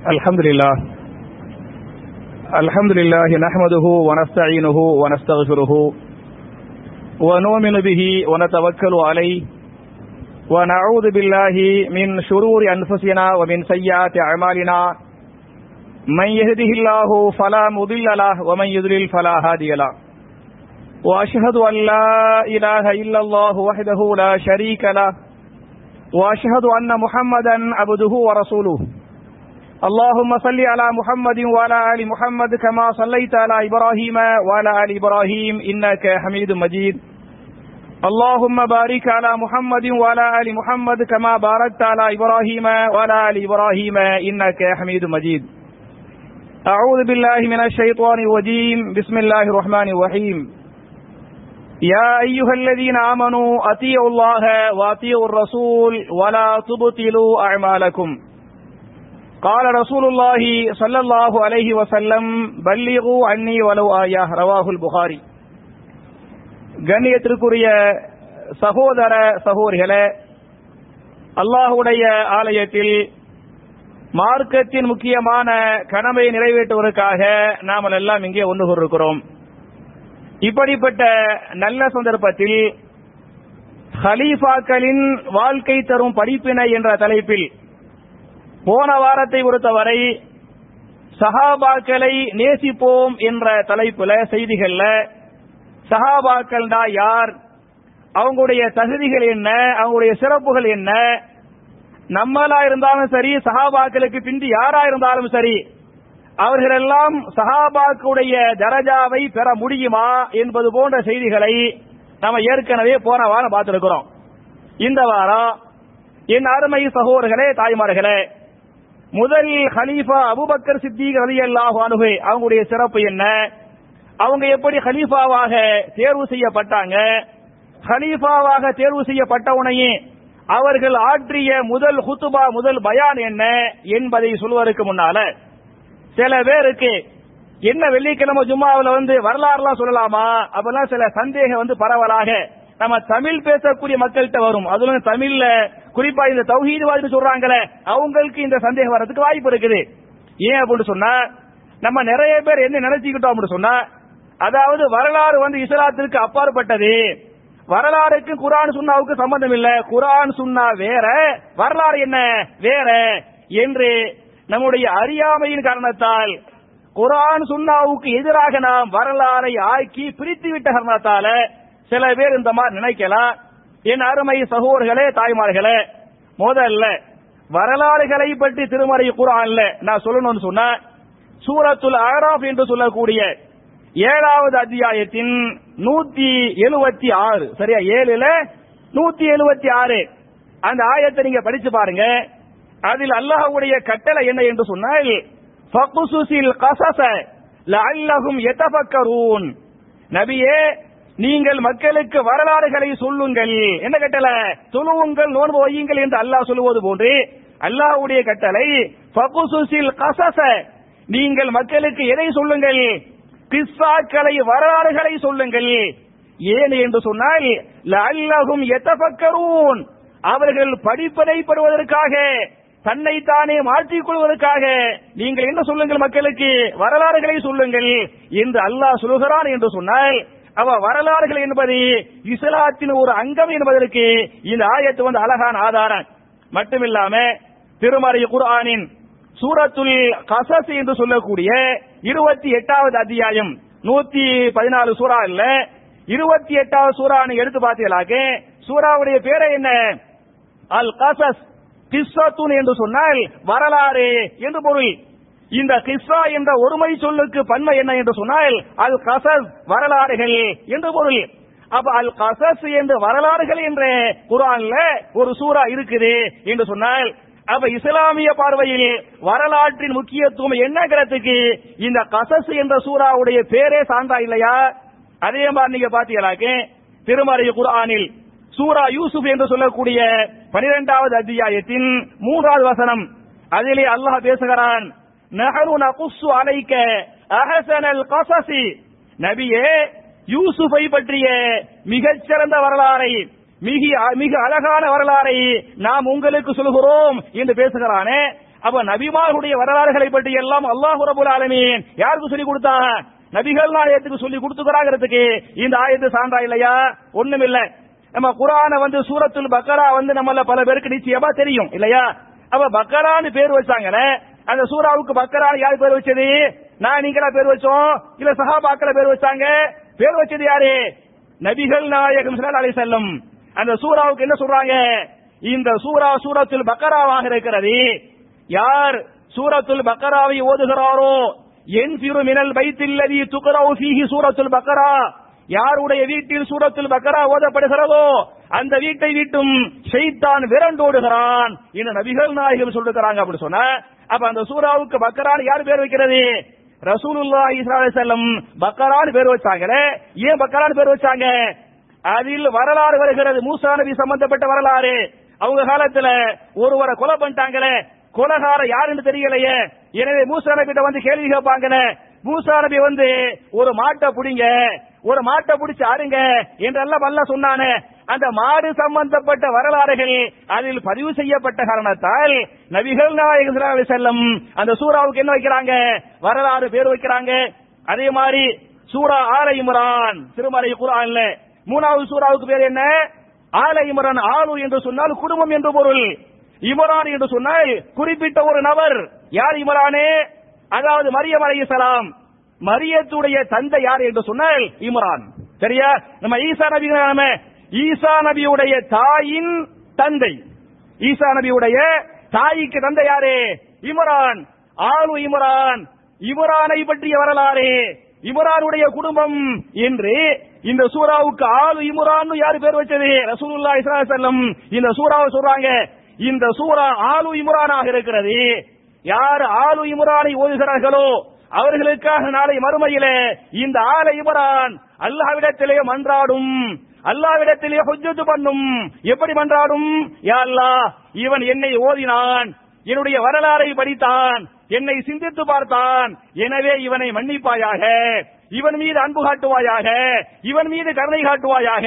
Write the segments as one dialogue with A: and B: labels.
A: الحمد لله الحمد لله نحمده ونستعينه ونستغفره ونؤمن به ونتوكل عليه ونعوذ بالله من شرور أنفسنا ومن سيئات أعمالنا من يهده الله فلا مضل له ومن يضلل فلا هادي له وأشهد أن لا إله إلا الله وحده لا شريك له وأشهد أن محمدا عبده ورسوله اللهم صل على محمد وعلى آل محمد كما صليت على إبراهيم وعلى آل إبراهيم إنك حميد مجيد اللهم بارك على محمد وعلى آل محمد كما باركت على إبراهيم وعلى آل إبراهيم إنك حميد مجيد أعوذ بالله من الشيطان الرجيم بسم الله الرحمن الرحيم يا أيها الذين آمنوا أطيعوا الله وأطيعوا الرسول ولا تبطلوا أعمالكم قال رسول الله صلى الله عليه وسلم بلغوا عني ولو آية رواه البخاري கண்ணியத்திற்குரிய சகோதர சகோதரிகளே அல்லாஹுடைய ஆலயத்தில் மார்க்கத்தின் முக்கியமான கடமையை நிறைவேற்றுவதற்காக நாம் எல்லாம் இங்கே ஒன்று கொண்டிருக்கிறோம் இப்படிப்பட்ட நல்ல சந்தர்ப்பத்தில் ஹலீஃபாக்களின் வாழ்க்கை தரும் படிப்பினை என்ற தலைப்பில் போன வாரத்தை பொறுத்தவரை சஹாபாக்களை நேசிப்போம் என்ற தலைப்புல செய்திகள்ல சஹாபாக்கள் தான் யார் அவங்களுடைய தகுதிகள் என்ன அவங்களுடைய சிறப்புகள் என்ன நம்மளா இருந்தாலும் சரி சஹாபாக்களுக்கு பிந்தி யாரா இருந்தாலும் சரி அவர்களெல்லாம் சஹாபாக்குடைய தரஜாவை பெற முடியுமா என்பது போன்ற செய்திகளை நம்ம ஏற்கனவே போன வாரம் பார்த்திருக்கிறோம் இந்த வாரம் என் அருமை சகோதரர்களே தாய்மார்களே முதல் ஹலீஃபா அபுபக்கர் சித்திக் அலி அல்லாஹ் அனுகு அவங்களுடைய சிறப்பு என்ன அவங்க எப்படி ஹலீஃபாவாக தேர்வு செய்யப்பட்டாங்க ஹலீஃபாவாக தேர்வு செய்யப்பட்டவுனையே அவர்கள் ஆற்றிய முதல் ஹுத்துபா முதல் பயான் என்ன என்பதை சொல்வதற்கு முன்னால சில பேருக்கு என்ன வெள்ளிக்கிழமை ஜும்மாவில் வந்து வரலாறுலாம் சொல்லலாமா அப்பெல்லாம் சில சந்தேகம் வந்து பரவலாக நம்ம தமிழ் பேசக்கூடிய மக்கள்கிட்ட வரும் அதுவும் தமிழ்ல குறிப்பா இந்த தௌஹீதுவாதி சொல்றாங்களே அவங்களுக்கு இந்த சந்தேகம் வர்றதுக்கு வாய்ப்பு இருக்குது ஏன் அப்படின்னு சொன்னா நம்ம நிறைய பேர் என்ன நினைச்சுக்கிட்டோம் அப்படின்னு சொன்னா அதாவது வரலாறு வந்து இஸ்லாத்திற்கு அப்பாற்பட்டது வரலாறுக்கு குரான் சுண்ணாவுக்கு சம்பந்தம் இல்ல குரான் சுண்ணா வேற வரலாறு என்ன வேற என்று நம்முடைய அறியாமையின் காரணத்தால் குரான் சுண்ணாவுக்கு எதிராக நாம் வரலாறை ஆக்கி பிரித்து விட்ட காரணத்தால சில பேர் இந்த மாதிரி நினைக்கலாம் என் அருமை சகோதரர்களே தாய்மார்களே முதல்ல வரலாறுகளை பற்றி திருமறை குரான்ல நான் சொல்லணும்னு சொன்ன சூரத்துல் அராப் என்று சொல்லக்கூடிய ஏழாவது அத்தியாயத்தின் நூத்தி எழுபத்தி ஆறு சரியா ஏழுல நூத்தி எழுபத்தி ஆறு அந்த ஆயத்தை நீங்க படிச்சு பாருங்க அதில் அல்லாஹ்வுடைய கட்டளை என்ன என்று சொன்னால் ஃபகுசுசில் கசஸ லஅல்லஹும் யதஃபக்கரூன் நபியே நீங்கள் மக்களுக்கு வரலாறுகளை சொல்லுங்கள் என்ன கட்டளை சொல்லுவுங்கள் நோன்பு வையுங்கள் என்று அல்லாஹ் சொல்லுவது போன்று அல்லாஹ்வுடைய கட்டளை ஃபகுசுசில் கசஸ நீங்கள் மக்களுக்கு எதை சொல்லுங்கள் கிஸ்ஸாக்களை வரலாறுகளை சொல்லுங்கள் ஏன் என்று சொன்னால் லஅல்லஹும் யதஃபக்கரூன் அவர்கள் படிப்பதை பெறுவதற்காக தன்னை தானே மாற்றிக் கொள்வதற்காக நீங்கள் என்ன சொல்லுங்கள் மக்களுக்கு வரலாறுகளை சொல்லுங்கள் என்று அல்லாஹ் சொல்கிறான் என்று சொன்னால் அவ வரலாறுகள் என்பது இஸ்லாத்தின் ஒரு அங்கம் என்பதற்கு இந்த ஆயத்து வந்து அழகான ஆதாரம் மட்டுமில்லாம திருமறை குர்ஆனின் சூரத்துல் கசஸ் என்று சொல்லக்கூடிய இருபத்தி எட்டாவது அத்தியாயம் நூத்தி பதினாலு சூறா இல்ல இருபத்தி எட்டாவது சூறான்னு எடுத்து பார்த்தீங்களாக்க சூறாவுடைய பேரை என்ன அல் கசஸ் கிஸ்ஸத்துன் என்று சொன்னால் வரலாறு என்று பொருள் இந்த கிஸ்ஸா என்ற ஒருமை சொல்லுக்கு பன்மை என்ன என்று சொன்னால் அல் கசஸ் வரலாறுகள் என்று பொருள் அப்ப அல் கசஸ் என்று வரலாறுகள் என்ற குரான்ல ஒரு சூறா இருக்குது என்று சொன்னால் அப்ப இஸ்லாமிய பார்வையில் வரலாற்றின் முக்கியத்துவம் என்னங்கிறதுக்கு இந்த கசஸ் என்ற சூறாவுடைய பேரே சான்றா இல்லையா அதே மாதிரி நீங்க பாத்தீங்களாக்க திருமறை குர்ஆனில் சூரா யூசுப் என்று சொல்லக்கூடிய பனிரெண்டாவது அத்தியாயத்தின் மூன்றாவது வசனம் அதிலே அல்லாஹ் பேசுகிறான் நஹரு நகுஸ்ஸு அலைக்க அஹசனல் கசசி நபியே யூசுஃபை பற்றிய மிகச்சிறந்த வரலாறை மிக மிக அழகான வரலாறை நாம் உங்களுக்கு சொல்கிறோம் என்று பேசுகிறானே அப்ப நபிமார்களுடைய வரலாறுகளை பற்றி எல்லாம் அல்லாஹ் ரபுல் ஆலமீன் யாருக்கு சொல்லி கொடுத்தான் நபிகள் நாயகத்துக்கு சொல்லி கொடுத்துக்கிறாங்கிறதுக்கு இந்த ஆயத்து சான்றா இல்லையா ஒண்ணும் இல்ல நம்ம குரான வந்து சூரத்துல் பக்கரா வந்து நம்மள பல பேருக்கு நிச்சயமா தெரியும் இல்லையா அப்ப பக்கரான்னு பேர் வச்சாங்களே அந்த சூறாவுக்கு பக்கரான்னு யார் பேர் வச்சது நான் நீங்களா பேர் வச்சோம் இல்ல சஹாபாக்கள பேர் வச்சாங்க பேர் வச்சது யாரு நபிகள் நாயகம் ஸல்லல்லாஹு அலைஹி வஸல்லம் அந்த சூறாவுக்கு என்ன சொல்றாங்க இந்த சூரா சூரத்துல் பக்கராவாக இருக்கிறது யார் சூரத்துல் பக்கராவை ஓதுகிறாரோ என் சிறு மினல் பைத்தில்லதி துக்ரவு ஃபீஹி சூரத்துல் பக்கரா யாருடைய வீட்டில் சூரத்துல் பக்கரா ஓதப்படுகிறதோ அந்த வீட்டை விட்டும் ஷைத்தான் விரண்டோடுகிறான் இந்த நபிகள் நாயகம் சொல்லுகிறாங்க அப்படி சொன்ன அப்ப அந்த சூராவுக்கு பக்கரான்னு யார் பேர் வைக்கிறது ரசூலுல்லாஹி ஸல்லல்லாஹு அலைஹி வஸல்லம் பக்கரான்னு பேர் வச்சாங்களே ஏன் பக்கரான்னு பேர் வச்சாங்க அதில் வரலாறு வருகிறது மூசா நபி சம்பந்தப்பட்ட வரலாறு அவங்க காலத்துல ஒருவரை கொலை பண்ணிட்டாங்களே கொலகார யாருன்னு தெரியலையே எனவே மூசா நபிட்ட வந்து கேள்வி கேட்பாங்கன்னு மூசா நபி வந்து ஒரு மாட்டை புடிங்க ஒரு மாட்டை புடிச்சு அருங்க என்றெல்லாம் வல்ல சொன்னானே அந்த மாடு சம்பந்தப்பட்ட வரலாறுகள் அதில் பதிவு செய்யப்பட்ட காரணத்தால் நபிகள் நாயகம் ஸல்லல்லாஹு அலைஹி வஸல்லம் அந்த சூறாவுக்கு என்ன வைக்கிறாங்க வரலாறு பேர் வைக்கிறாங்க அதே மாதிரி சூரா ஆல இம்ரான் திருமறை குர்ஆன்ல மூணாவது சூறாவுக்கு பேர் என்ன ஆல இம்ரான் ஆலு என்று சொன்னால் குடும்பம் என்று பொருள் இம்ரான் என்று சொன்னால் குறிப்பிட்ட ஒரு நபர் யார் இம்ரானே அதாவது மரியம் அலைஹிஸ்ஸலாம் மரியத்துடைய தந்தை யார் என்று சொன்னால் இம்ரான் சரியா நம்ம ஈசா நபி நாம ஈசா நபியுடைய தாயின் தந்தை ஈசா நபியுடைய தாய்க்கு தந்தை யாரு இம்ரான் ஆளு இம்ரான் இம்ரானை பற்றிய வரலாறு இம்ரானுடைய குடும்பம் என்று இந்த சூறாவுக்கு ஆளு இம்ரான் யாரு பேர் வச்சது ரசூலுல்லாஹி ஸல்லல்லாஹு அலைஹி வஸல்லம் இந்த சூறாவை சொல்றாங்க இந்த சூரா ஆளு இம்ரானாக இருக்கிறது யார் ஆளு இம்ரானை ஓதுகிறார்களோ அவர்களுக்காக நாளை மறுமையிலே இந்த ஆல இம்ரான் அல்லாஹ்விடத்திலே மன்றாடும் அல்லாஹ்விடத்திலே ஹுஜ்ஜத்து பண்ணும் எப்படி மன்றாடும் யா அல்லாஹ் இவன் என்னை ஓதினான் என்னுடைய வரலாறை படித்தான் என்னை சிந்தித்து பார்த்தான் எனவே இவனை மன்னிப்பாயாக இவன் மீது அன்பு காட்டுவாயாக இவன் மீது கருணை காட்டுவாயாக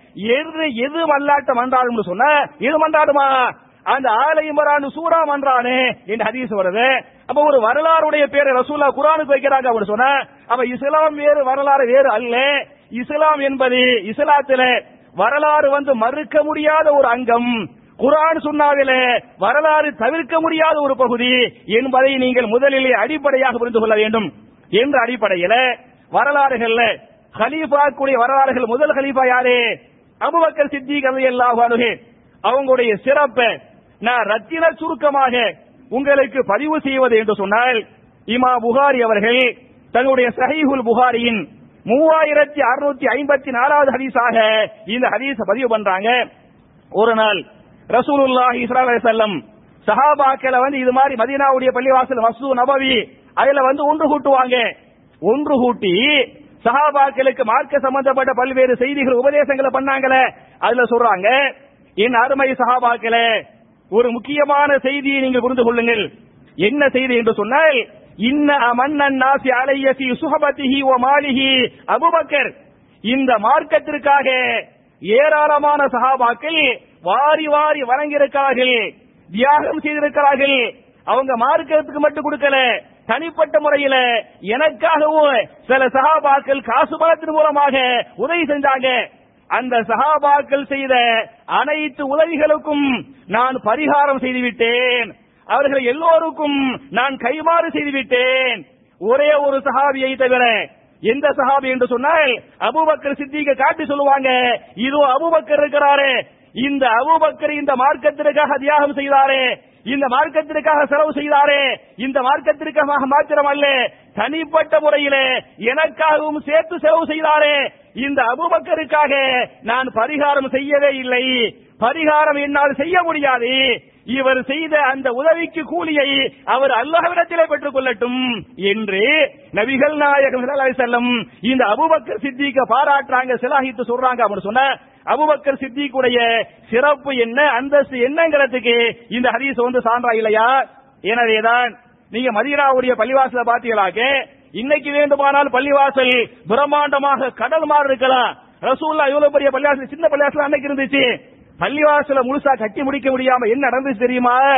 A: எது எது மல்லாட்ட மன்றாடும் சொன்ன எது மன்றாடுமா அந்த ஆலை இமரான் சூரா மன்றானே என்று ஹதீஸ் வருது அப்ப ஒரு வரலாறுடைய பேரை ரசூலா குரானுக்கு வைக்கிறாங்க அப்படின்னு சொன்ன அப்ப இஸ்லாம் வேறு வரலாறு வேறு அல்ல இஸ்லாம் என்பது இஸ்லாத்தில வரலாறு வந்து மறுக்க முடியாத ஒரு அங்கம் குரான் சுன்னாவிலே வரலாறு தவிர்க்க முடியாத ஒரு பகுதி என்பதை நீங்கள் முதலிலே அடிப்படையாக புரிந்து கொள்ள வேண்டும் என்ற அடிப்படையில வரலாறுகள்ல ஹலீஃபாக்குடைய வரலாறுகள் முதல் ஹலீஃபா யாரு அபுபக்கர் சித்திக் ரலியல்லாஹு அன்ஹு அவங்களுடைய சிறப்பை நான் ரத்தின சுருக்கமாக உங்களுக்கு பதிவு செய்வது என்று சொன்னால் இமா புகாரி அவர்கள் தங்களுடைய சஹீஹுல் புகாரியின் மூவாயிரத்தி அறுநூத்தி ஐம்பத்தி நாலாவது ஹதீஸாக இந்த ஹதீஸ பதிவு பண்றாங்க ஒரு நாள் ரசூலுல்லாஹி ஸல்லல்லாஹு அலைஹி வஸல்லம் சஹாபாக்களை வந்து இது மாதிரி மதீனாவுடைய பள்ளிவாசல் மஸ்து நபவி அதுல வந்து ஒன்று கூட்டுவாங்க ஒன்று கூட்டி சஹாபாக்களுக்கு மார்க்க சம்பந்தப்பட்ட பல்வேறு செய்திகள் உபதேசங்களை பண்ணாங்களே அதுல சொல்றாங்க என் அருமை சஹாபாக்களே ஒரு முக்கியமான செய்தியை நீங்கள் புரிந்து கொள்ளுங்கள் என்ன செய்தி என்று சொன்னால் இன்ன மன்னன் நாசி அலைய ஃபி சுஹபத்திஹி வ மாலிஹி அபூபக்கர் இந்த மார்க்கத்திற்காக ஏராளமான சஹாபாக்கள் வாரி வாரி வழங்கியிருக்கிறார்கள் தியாகம் செய்திருக்கிறார்கள் அவங்க மார்க்கத்துக்கு மட்டும் கொடுக்கல தனிப்பட்ட முறையில எனக்காகவும் சில சஹாபாக்கள் காசு பணத்தின் மூலமாக உதவி செஞ்சாங்க அந்த சஹாபாக்கள் செய்த அனைத்து உதவிகளுக்கும் நான் பரிகாரம் செய்துவிட்டேன் அவர்கள் எல்லோருக்கும் நான் கைமாறு செய்துவிட்டேன் ஒரே ஒரு சஹாபியை தவிர எந்த சஹாபி என்று சொன்னால் அபூபக்கர் சித்திக காட்டி சொல்லுவாங்க இதோ அபூபக்கர் இருக்கிறாரு இந்த அபூபக்கர் இந்த மார்க்கத்திற்காக தியாகம் செய்தாரே இந்த மார்க்கத்திற்காக செலவு செய்தாரே இந்த மார்க்கத்திற்காக மாத்திரம் அல்ல தனிப்பட்ட முறையிலே எனக்காகவும் சேர்த்து செலவு செய்தாரே இந்த அபுபக்கருக்காக நான் பரிகாரம் செய்யவே இல்லை பரிகாரம் என்னால் செய்ய முடியாது இவர் செய்த அந்த உதவிக்கு கூலியை அவர் அல்லாஹ்விடத்திலே பெற்றுக் கொள்ளட்டும் என்று நபிகள் நாயகம் ஸல்லல்லாஹு அலைஹி வஸல்லம் இந்த அபூபக்கர் சித்திக்க பாராட்டுறாங்க சிலாகித்து சொல்றாங்க அப்படின்னு சொன்ன அபூபக்கர் சித்திக்குடைய சிறப்பு என்ன அந்தஸ்து என்னங்கிறதுக்கு இந்த ஹதீஸ் வந்து சான்றா இல்லையா எனவேதான் நீங்க மதீனாவுடைய பள்ளிவாசல பாத்தீங்களாக்க இன்னைக்கு வேண்டுமானால் பள்ளிவாசல் பிரம்மாண்டமாக கடல் மாறு இருக்கலாம் ரசூல்லா இவ்வளவு பெரிய பள்ளிவாசல் சின்ன பள்ளிவாசல் அன்னைக்கு இருந்துச்சு பள்ளிவாசல முழுசா கட்டி முடிக்க முடியாம என்ன நடந்துச்சு தெரியுமா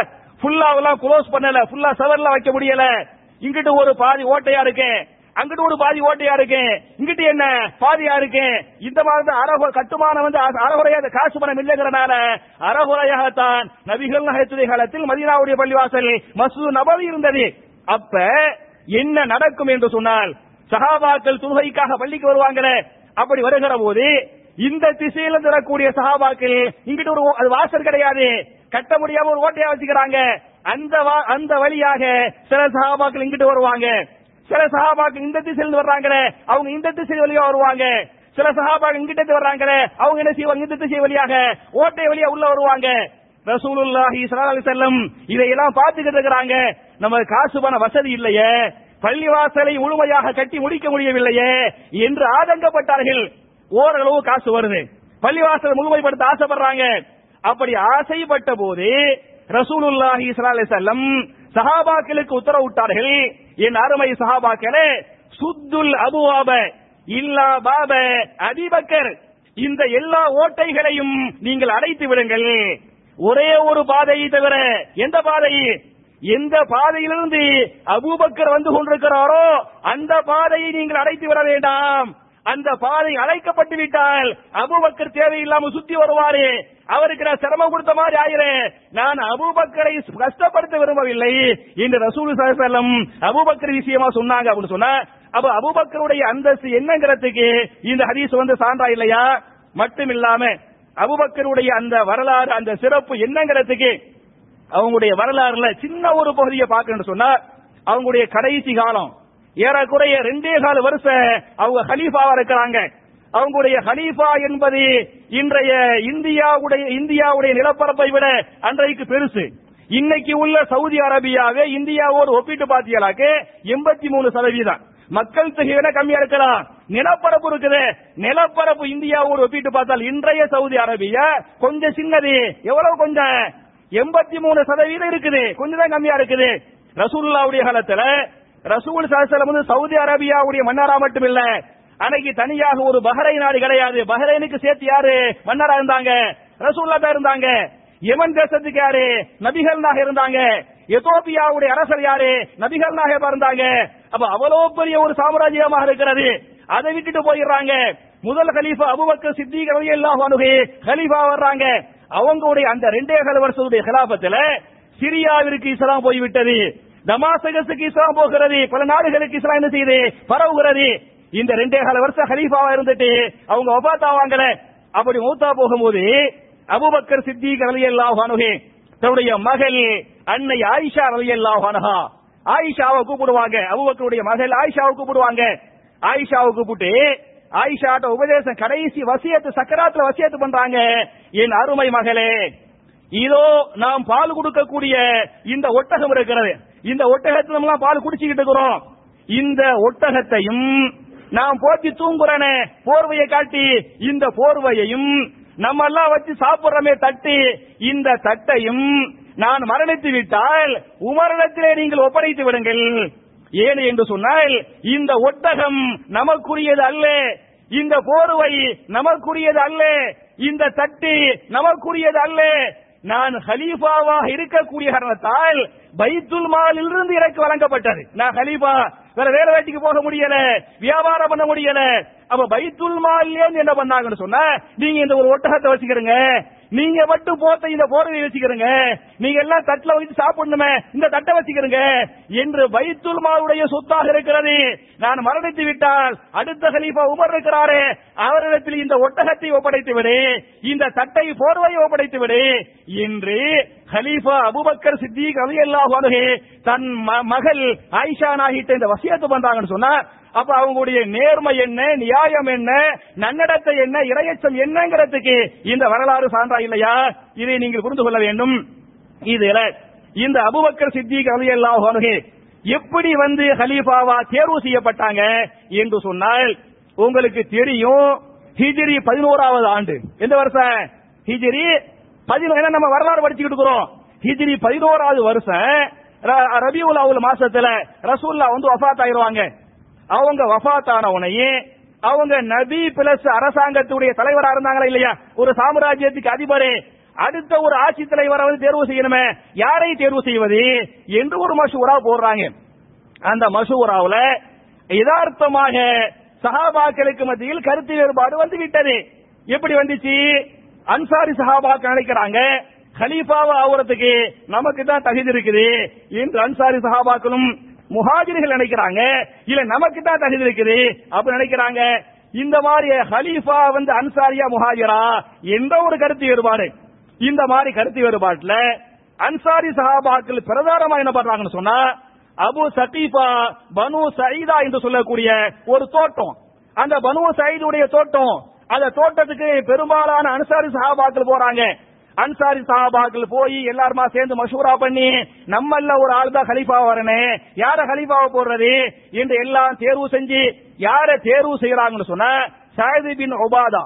A: ஃபுல்லாவெல்லாம் க்ளோஸ் பண்ணல ஃபுல்லா செவர்ல வைக்க முடியல இங்கிட்டு ஒரு பாதி ஓட்டையா இருக்கு அங்கிட்டு ஒரு பாதி ஓட்டையா இருக்கு இங்கிட்டு என்ன பாதியா இருக்கு இந்த மாதிரி அரகு கட்டுமானம் வந்து அ- அறகுறையா அந்த காசு பணம் இல்லைங்கிறனால அறகுறையாகத்தான் நபிகள் நகத்துடைய காலத்தில் மதீனாவுடைய பள்ளிவாசல் மசூது நபவி இருந்தது அப்ப என்ன நடக்கும் என்று சொன்னால் சஹாபாக்கள் தொழுகைக்காக பள்ளிக்கு வருவாங்களே அப்படி வருகிற போது இந்த திசையில வரக்கூடிய சஹாபாக்கள் இங்கிட்டு ஒரு அது வாசல் கிடையாது கட்ட முடியாம ஒரு ஓட்டையா வச்சுக்கிறாங்க அந்த வா- அந்த வழியாக சில சஹாபாக்கள் இங்கிட்டு வருவாங்க சில சஹாபாக்கள் இந்த திசையில வர்றாங்களே அவங்க இந்த திசை வழியா வருவாங்க சில சஹாபாக்கள் இங்கிட்ட இருந்து வர்றாங்களே அவங்க என்ன செய்வாங்க இந்த திசை வழியாக ஓட்டை வழியா உள்ள வருவாங்க ரசூலுல்லாஹி ஸல்லல்லாஹு அலைஹி வஸல்லம் இதையெல்லாம் பார்த்துக்கிட்டு இருக்கிறாங்க நம்ம காசு பண வசதி இல்லையே பள்ளிவாசலை முழுமையாக கட்டி முடிக்க முடியவில்லையே என்று ஆதங்கப்பட்டார்கள் ஓரளவு காசு வருது பள்ளிவாசலை முழுமைப்படுத்த ஆசைப்படுறாங்க அப்படி ஆசைப்பட்ட போது ரசூலுல்லாஹி ஸல்லல்லாஹு அலைஹி வஸல்லம் சஹாபாக்களுக்கு உத்தரவிட்டார்கள் என் அருமை சஹாபாக்களே சுத்துல் அபுவாப இல்லா பாப அபிபக்கர் இந்த எல்லா ஓட்டைகளையும் நீங்கள் அடைத்து விடுங்கள் ஒரே ஒரு பாதையை தவிர எந்த பாதை எந்த பாதையிலிருந்து அபூபக்கர் வந்து கொண்டிருக்கிறாரோ அந்த பாதையை நீங்கள் அடைத்து விட வேண்டாம் அந்த பாதை அழைக்கப்பட்டு விட்டால் அபூபக்கர் தேவையில்லாம சுத்தி வருவாரு அவருக்கு நான் சிரமம் கொடுத்த மாதிரி ஆயிரேன் நான் அபூபக்கரை கஷ்டப்படுத்த விரும்பவில்லை என்று ரசூல் சலம் அபூபக்கர் விஷயமா சொன்னாங்க அப்படின்னு சொன்னா அப்ப அபூபக்கருடைய அந்தஸ்து என்னங்கிறதுக்கு இந்த ஹதீஸ் வந்து சான்றா இல்லையா மட்டும் இல்லாம அபூபக்கருடைய அந்த வரலாறு அந்த சிறப்பு என்னங்கிறதுக்கு அவங்களுடைய வரலாறுல சின்ன ஒரு பகுதியை பார்க்கணும்னு சொன்னா அவங்களுடைய கடைசி காலம் ஏறக்குறைய ரெண்டே கால வருஷம் அவங்க ஹலீஃபாவா இருக்கிறாங்க அவங்களுடைய ஹலீஃபா என்பது இன்றைய இந்தியாவுடைய இந்தியாவுடைய நிலப்பரப்பை விட அன்றைக்கு பெருசு இன்னைக்கு உள்ள சவுதி அரேபியாவே இந்தியாவோடு ஒப்பிட்டு பார்த்தீங்களாக்கு எண்பத்தி மூணு சதவீதம் மக்கள் தொகை விட கம்மியா இருக்கலாம் நிலப்பரப்பு இருக்குது நிலப்பரப்பு இந்தியாவோடு ஒப்பிட்டு பார்த்தால் இன்றைய சவுதி அரேபியா கொஞ்சம் சின்னது எவ்வளவு கொஞ்சம் எண்பத்தி மூணு சதவீதம் இருக்குது கொஞ்சம் தான் கம்மியா இருக்குது ரசூலுல்லாவுடைய காலத்துல ரசூல் சாசலம் வந்து சவுதி அரேபியாவுடைய மன்னரா மட்டும் இல்ல அன்னைக்கு தனியாக ஒரு பஹ்ரைன் நாடு கிடையாது பஹ்ரைனுக்கு சேர்த்து யாரு மன்னரா இருந்தாங்க ரசூல்லா தான் இருந்தாங்க யமன் தேசத்துக்கு யாரு நபிகள் நாக இருந்தாங்க எதோப்பியாவுடைய அரசர் யாரு நபிகள் நாக இருந்தாங்க அப்ப அவ்வளவு பெரிய ஒரு சாம்ராஜ்யமாக இருக்கிறது அதை விட்டுட்டு போயிடுறாங்க முதல் கலீஃபா அபுபக்கர் சித்திக் ரலியல்லாஹு அன்ஹு கலீஃபா வர்றாங்க அவங்களுடைய அந்த ரெண்டே கால வருஷத்துடைய கிலாபத்துல சிரியாவிற்கு இஸ்லாம் போய்விட்டது தமாசகஸுக்கு இஸ்லாம் போகிறது பல நாடுகளுக்கு இஸ்லாம் என்ன செய்யுது பரவுகிறது இந்த ரெண்டே கால வருஷம் ஹலீஃபாவா இருந்துட்டு அவங்க ஒபாத்தாவாங்கல அப்படி மூத்தா போகும்போது அபுபக்கர் சித்திக் ரலியல்லாஹு அன்ஹு தன்னுடைய மகள் அன்னை ஆயிஷா ரலியல்லாஹு அன்ஹா ஆயிஷாவை கூப்பிடுவாங்க அபுபக்கருடைய மகள் ஆயிஷாவை கூப்பிடுவாங்க ஆயிஷாவை கூப்பிட்டு ஆயிஷாட்ட உபதேசம் கடைசி வசியத்து சக்கராத்துல வசியத்து பண்றாங்க என் அருமை மகளே இதோ நாம் பால் கொடுக்கக்கூடிய இந்த ஒட்டகம் இருக்கிறது இந்த ஒட்டகத்துல நம்ம பால் குடிச்சுக்கிட்டு இருக்கிறோம் இந்த ஒட்டகத்தையும் நாம் போத்தி தூங்குறனே போர்வையை காட்டி இந்த போர்வையையும் நம்ம எல்லாம் வச்சு சாப்பிடுறமே தட்டு இந்த தட்டையும் நான் மரணித்து விட்டால் உமரிடத்திலே நீங்கள் ஒப்படைத்து விடுங்கள் ஏன் என்று சொன்னால் இந்த ஒட்டகம் நமக்குரியது அல்ல இந்த போர்வை நமக்குரியது அல்ல இந்த தட்டு நமக்குரியது அல்ல நான் ஹலீஃபாவாக இருக்கக்கூடிய காரணத்தால் பைத்துல் மாலில் இருந்து எனக்கு வழங்கப்பட்டது நான் ஹலீஃபா வேற வேற வேட்டிக்கு போக முடியல வியாபாரம் பண்ண முடியல அப்ப பைத்துல் மால்லே என்ன பண்ணாங்கன்னு சொன்னா நீங்க இந்த ஒரு ஒட்டகத்தை வச்சுக்கிறீங்க நீங்க மட்டும் போத்த இந்த போர்வையை வச்சுக்கிறீங்க நீங்க எல்லாம் தட்டுல வச்சு சாப்பிடணுமே இந்த தட்டை வச்சுக்கிறீங்க என்று பைத்துல் மாலுடைய சொத்தாக இருக்கிறது நான் மரணித்து விட்டால் அடுத்த ஹலீஃபா உமர் இருக்கிறாரே அவரிடத்தில் இந்த ஒட்டகத்தை ஒப்படைத்து விடு இந்த தட்டை போர்வையை ஒப்படைத்து விடு என்று ஹலீஃபா அபுபக்கர் சித்திக் ரலியல்லாஹு அன்ஹு தன் ம- மகள் ஆயிஷா நாகிட்ட இந்த வசியத்து பண்றாங்கன்னு சொன்னா அப்ப அவங்களுடைய நேர்மை என்ன நியாயம் என்ன நன்னடத்தை என்ன இரையச்சம் என்னங்கிறதுக்கு இந்த வரலாறு சான்றா இல்லையா இதை நீங்கள் புரிந்து கொள்ள வேண்டும் இதுல இந்த அபுபக்கர் சித்திக் ரலியல்லாஹு அன்ஹு எப்படி வந்து ஹலீஃபாவா தேர்வு செய்யப்பட்டாங்க என்று சொன்னால் உங்களுக்கு தெரியும் ஹிஜ்ரி பதினோராவது ஆண்டு எந்த வருஷம் ஹிஜ்ரி பதினோரு நம்ம வரலாறு படிச்சுக்கிட்டு இருக்கிறோம் ஹிஜ்ரி பதினோராவது வருஷம் ர- ரபியுல் அவுல் மாசத்துல ரசூல்லா வந்து வஃபாத் ஆயிருவாங்க அவங்க வஃபாத் ஆன உடனே அவங்க நபி பிளஸ் அரசாங்கத்துடைய தலைவரா இருந்தாங்களா இல்லையா ஒரு சாம்ராஜ்யத்துக்கு அதிபரே அடுத்த ஒரு ஆட்சி தலைவரை வந்து தேர்வு செய்யணுமே யாரை தேர்வு செய்வது என்று ஒரு மசூரா போடுறாங்க அந்த மசூராவுல யதார்த்தமாக சஹாபாக்களுக்கு மத்தியில் கருத்து வேறுபாடு வந்து விட்டது எப்படி வந்துச்சு அன்சாரி சஹாபாக்கள் நினைக்கிறாங்க கலீஃபாவா ஆகுறதுக்கு நமக்கு தான் தகுதி இருக்குது என்று அன்சாரி சஹாபாக்களும் முஹாஜிர்கள் நினைக்கிறாங்க இல்ல நமக்கு தான் தகுதி இருக்குது அப்படி நினைக்கிறாங்க இந்த மாதிரி ஹலீஃபா வந்து அன்சாரியா முஹாஜிரா என்ற ஒரு கருத்து வேறுபாடு இந்த மாதிரி கருத்து வேறுபாட்டுல அன்சாரி சஹாபாக்கள் பிரதானமா என்ன பண்றாங்கன்னு சொன்னா அபு சகீஃபா பனு சயீதா என்று சொல்லக்கூடிய ஒரு தோட்டம் அந்த பனு சயீதுடைய தோட்டம் அந்த தோட்டத்துக்கு பெரும்பாலான அன்சாரி சஹாபாக்கள் போறாங்க அன்சாரி சஹாபாக்கள் போய் எல்லாருமா சேர்ந்து மஷூரா பண்ணி நம்மள ஒரு ஆள் தான் ஹலீஃபா வரனே யார ஹலீஃபாவை போடுறது என்று எல்லாம் தேர்வு செஞ்சு யார தேர்வு செய்யறாங்கன்னு சொன்னா சாயது பின் ஒபாதா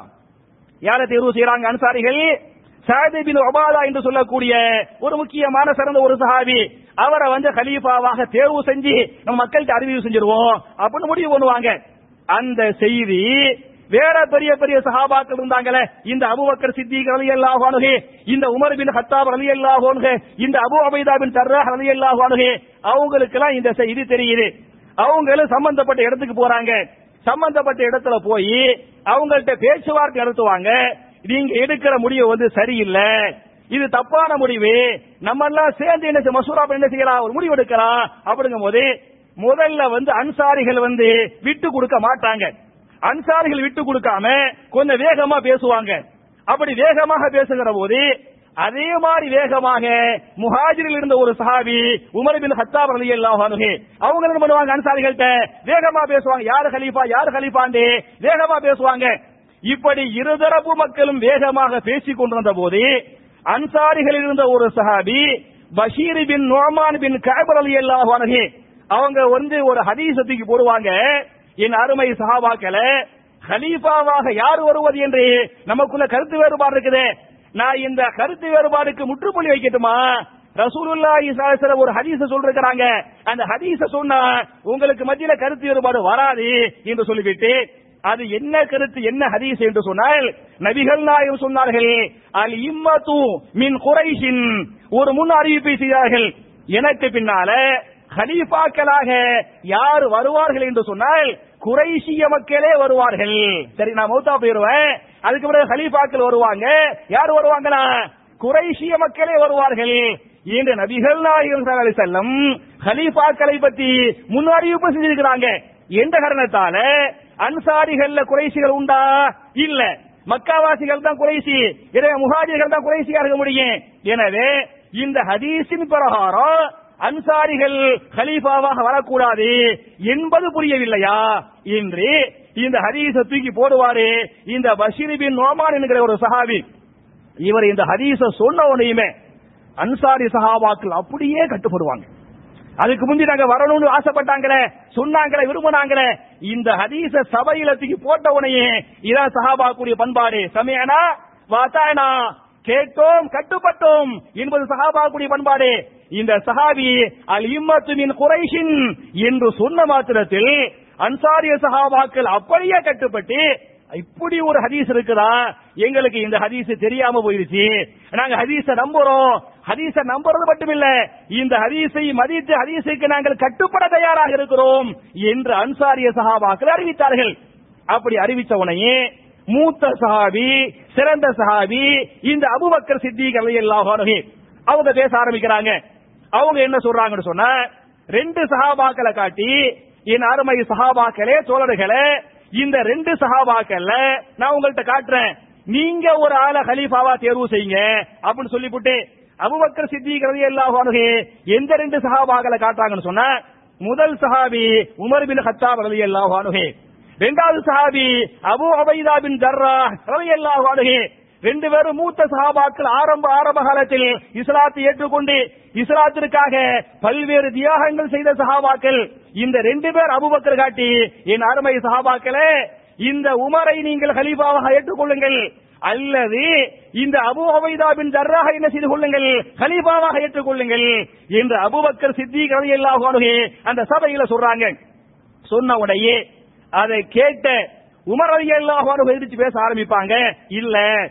A: யார தேர்வு செய்யறாங்க அன்சாரிகள் சாயது பின் ஒபாதா என்று சொல்லக்கூடிய ஒரு முக்கியமான சிறந்த ஒரு சஹாபி அவரை வந்து கலீஃபாவாக தேர்வு செஞ்சு நம்ம மக்கள்கிட்ட அறிவிப்பு செஞ்சிருவோம் அப்படின்னு முடிவு பண்ணுவாங்க அந்த செய்தி வேற பெரிய பெரிய சஹாபாக்கள் இருந்தாங்களே இந்த அபுபக்கர் சித்திக் ரலியல்லாஹு அன்ஹு இந்த உமர் பின் ஹத்தாப் ரலியல்லாஹு அன்ஹு இந்த அபு உபைதா பின் தர்ராஹ் ரலியல்லாஹு அன்ஹு அவங்களுக்கெல்லாம் இந்த செய்தி தெரியுது அவங்களும் சம்பந்தப்பட்ட இடத்துக்கு போறாங்க சம்பந்தப்பட்ட இடத்துல போய் அவங்கள்ட்ட பேச்சுவார்த்தை நடத்துவாங்க நீங்க எடுக்கிற முடிவு வந்து சரியில்லை இது தப்பான முடிவு நம்ம எல்லாம் சேர்ந்து என்ன மசூரா பண்ணி என்ன செய்யலாம் ஒரு முடிவு எடுக்கலாம் அப்படிங்கும் போது முதல்ல வந்து அன்சாரிகள் வந்து விட்டு கொடுக்க மாட்டாங்க அன்சாரிகள் விட்டு கொடுக்காம கொஞ்சம் வேகமா பேசுவாங்க அப்படி வேகமாக பேசுகிற போது அதே மாதிரி வேகமாக முஹாஜிரில் இருந்த ஒரு சஹாபி உமர் பின் ஹத்தாப் ரலியல்லாஹு அன்ஹு அவங்க என்ன பண்ணுவாங்க அன்சாரிகள்ட்ட வேகமா பேசுவாங்க யார் கலீஃபா யார் கலீஃபாண்டு வேகமா பேசுவாங்க இப்படி இருதரப்பு மக்களும் வேகமாக பேசிக் கொண்டிருந்த போது அன்சாரிகளில் இருந்த ஒரு சஹாபி பஷீர் பின் நோமான் பின் கபர் ரலியல்லாஹு அன்ஹு அவங்க வந்து ஒரு ஹதீசத்துக்கு போடுவாங்க என் அருமை சஹாபாக்கள ஹலீஃபாவாக யார் வருவது என்று நமக்குள்ள கருத்து வேறுபாடு இருக்குது நான் இந்த கருத்து வேறுபாடுக்கு முற்றுப்புள்ளி வைக்கட்டுமா ரசூலுல்லாஹி ஸல்லல்லாஹு ஒரு ஹதீஸ சொல்றாங்க அந்த ஹதீஸ சொன்னா உங்களுக்கு மத்தியில கருத்து வேறுபாடு வராது என்று சொல்லிவிட்டு அது என்ன கருத்து என்ன ஹதீஸ் என்று சொன்னால் நபிகள் நாயகம் சொன்னார்கள் அல் இம்மத்து மின் குறைஷின் ஒரு முன் அறிவிப்பை செய்தார்கள் எனக்கு பின்னால ஹலீஃபாக்களாக யார் வருவார்கள் என்று சொன்னால் குறைஷிய மக்களே வருவார்கள் சரி நான் மௌத்தா போயிருவேன் அதுக்கு பிறகு ஹலீஃபாக்கள் வருவாங்க யார் வருவாங்களா குறைஷிய மக்களே வருவார்கள் என்று நபிகள் நாயகம் ஸல்லல்லாஹு அலைஹி வஸல்லம் ஹலீஃபாக்களை பற்றி முன்னறிவிப்பு செஞ்சிருக்கிறாங்க எந்த காரணத்தால அன்சாரிகள்ல குறைசிகள் உண்டா இல்ல மக்காவாசிகள் தான் குறைசி எனவே முஹாஜிர்கள் தான் குறைசியா இருக்க முடியும் எனவே இந்த ஹதீஸின் பிரகாரம் அன்சாரிகள் கலீஃபாவாக வரக்கூடாது என்பது புரியவில்லையா என்று இந்த ஹதீஸ தூக்கி போடுவாரு இந்த பஷீர் பின் நோமான் என்கிற ஒரு சஹாபி இவர் இந்த ஹதீஸ சொன்ன உடனேயுமே அன்சாரி சஹாபாக்கள் அப்படியே கட்டுப்படுவாங்க அதுக்கு முந்தி நாங்க வரணும்னு ஆசைப்பட்டாங்களே சொன்னாங்களே விரும்பினாங்களே இந்த ஹதீஸ சபையில தூக்கி போட்ட உடனே இதான் சஹாபாக்குடைய பண்பாடு சமயனா வாத்தானா கேட்டோம் கட்டுப்பட்டோம் என்பது சஹாபாக்குடைய பண்பாடு இந்த சஹாபி அல் இம்மத்து மின் குறைஷின் என்று சொன்ன மாத்திரத்தில் அன்சாரிய சஹாபாக்கள் அப்படியே கட்டுப்பட்டு இப்படி ஒரு ஹதீஸ் இருக்குதா எங்களுக்கு இந்த ஹதீஸ் தெரியாம போயிருச்சு நாங்க ஹதீஸ நம்புறோம் ஹதீஸ நம்புறது மட்டும் இல்ல இந்த ஹதீஸை மதித்து ஹதீஸுக்கு நாங்கள் கட்டுப்பட தயாராக இருக்கிறோம் என்று அன்சாரிய சஹாபாக்கள் அறிவித்தார்கள் அப்படி அறிவித்த உடனே மூத்த சஹாபி சிறந்த சஹாபி இந்த அபுபக்கர் சித்திக் ரலியல்லாஹு அன்ஹு அவங்க பேச ஆரம்பிக்கிறாங்க அவங்க என்ன சொல்றாங்கன்னு சொன்னா ரெண்டு சஹாபாக்களை காட்டி என் அருமை சஹாபாக்களே தோழர்களே இந்த ரெண்டு சஹாபாக்கள்ல நான் உங்கள்ட்ட காட்டுறேன் நீங்க ஒரு ஆளை கலீஃபாவா தேர்வு செய்யுங்க அப்படின்னு சொல்லிவிட்டு அபுபக்கர் சித்திக் ரலியல்லாஹு அன்ஹு எந்த ரெண்டு சஹாபாக்களை காட்டுறாங்கன்னு சொன்னா முதல் சஹாபி உமர் பின் ஹத்தாப் ரலியல்லாஹு அன்ஹு இரண்டாவது சஹாபி அபு உபைதா பின் ஜர்ராஹ் ரலியல்லாஹு அன்ஹு ரெண்டு பேரும் மூத்த சஹாபாக்கள் ஆரம்ப ஆரம்ப காலத்தில் இஸ்லாத்தை ஏற்றுக்கொண்டு இஸ்லாத்திற்காக பல்வேறு தியாகங்கள் செய்த சஹாபாக்கள் இந்த ரெண்டு பேர் அபுபக்கர் காட்டி என் அருமை சஹாபாக்களே இந்த உமரை நீங்கள் ஹலீஃபாவாக ஏற்றுக்கொள்ளுங்கள் அல்லது இந்த அபு உபைதா பின் ஜர்ராஹ என்ன செய்து கொள்ளுங்கள் ஹலீஃபாவாக ஏற்றுக்கொள்ளுங்கள் என்று அபுபக்கர் சித்திக் ரலியல்லாஹு அன்ஹு அந்த சபையில சொல்றாங்க சொன்ன உடனே அதை கேட்ட உமர் ரலியல்லாஹு அன்ஹு எதிர்த்து பேச ஆரம்பிப்பாங்க இல்ல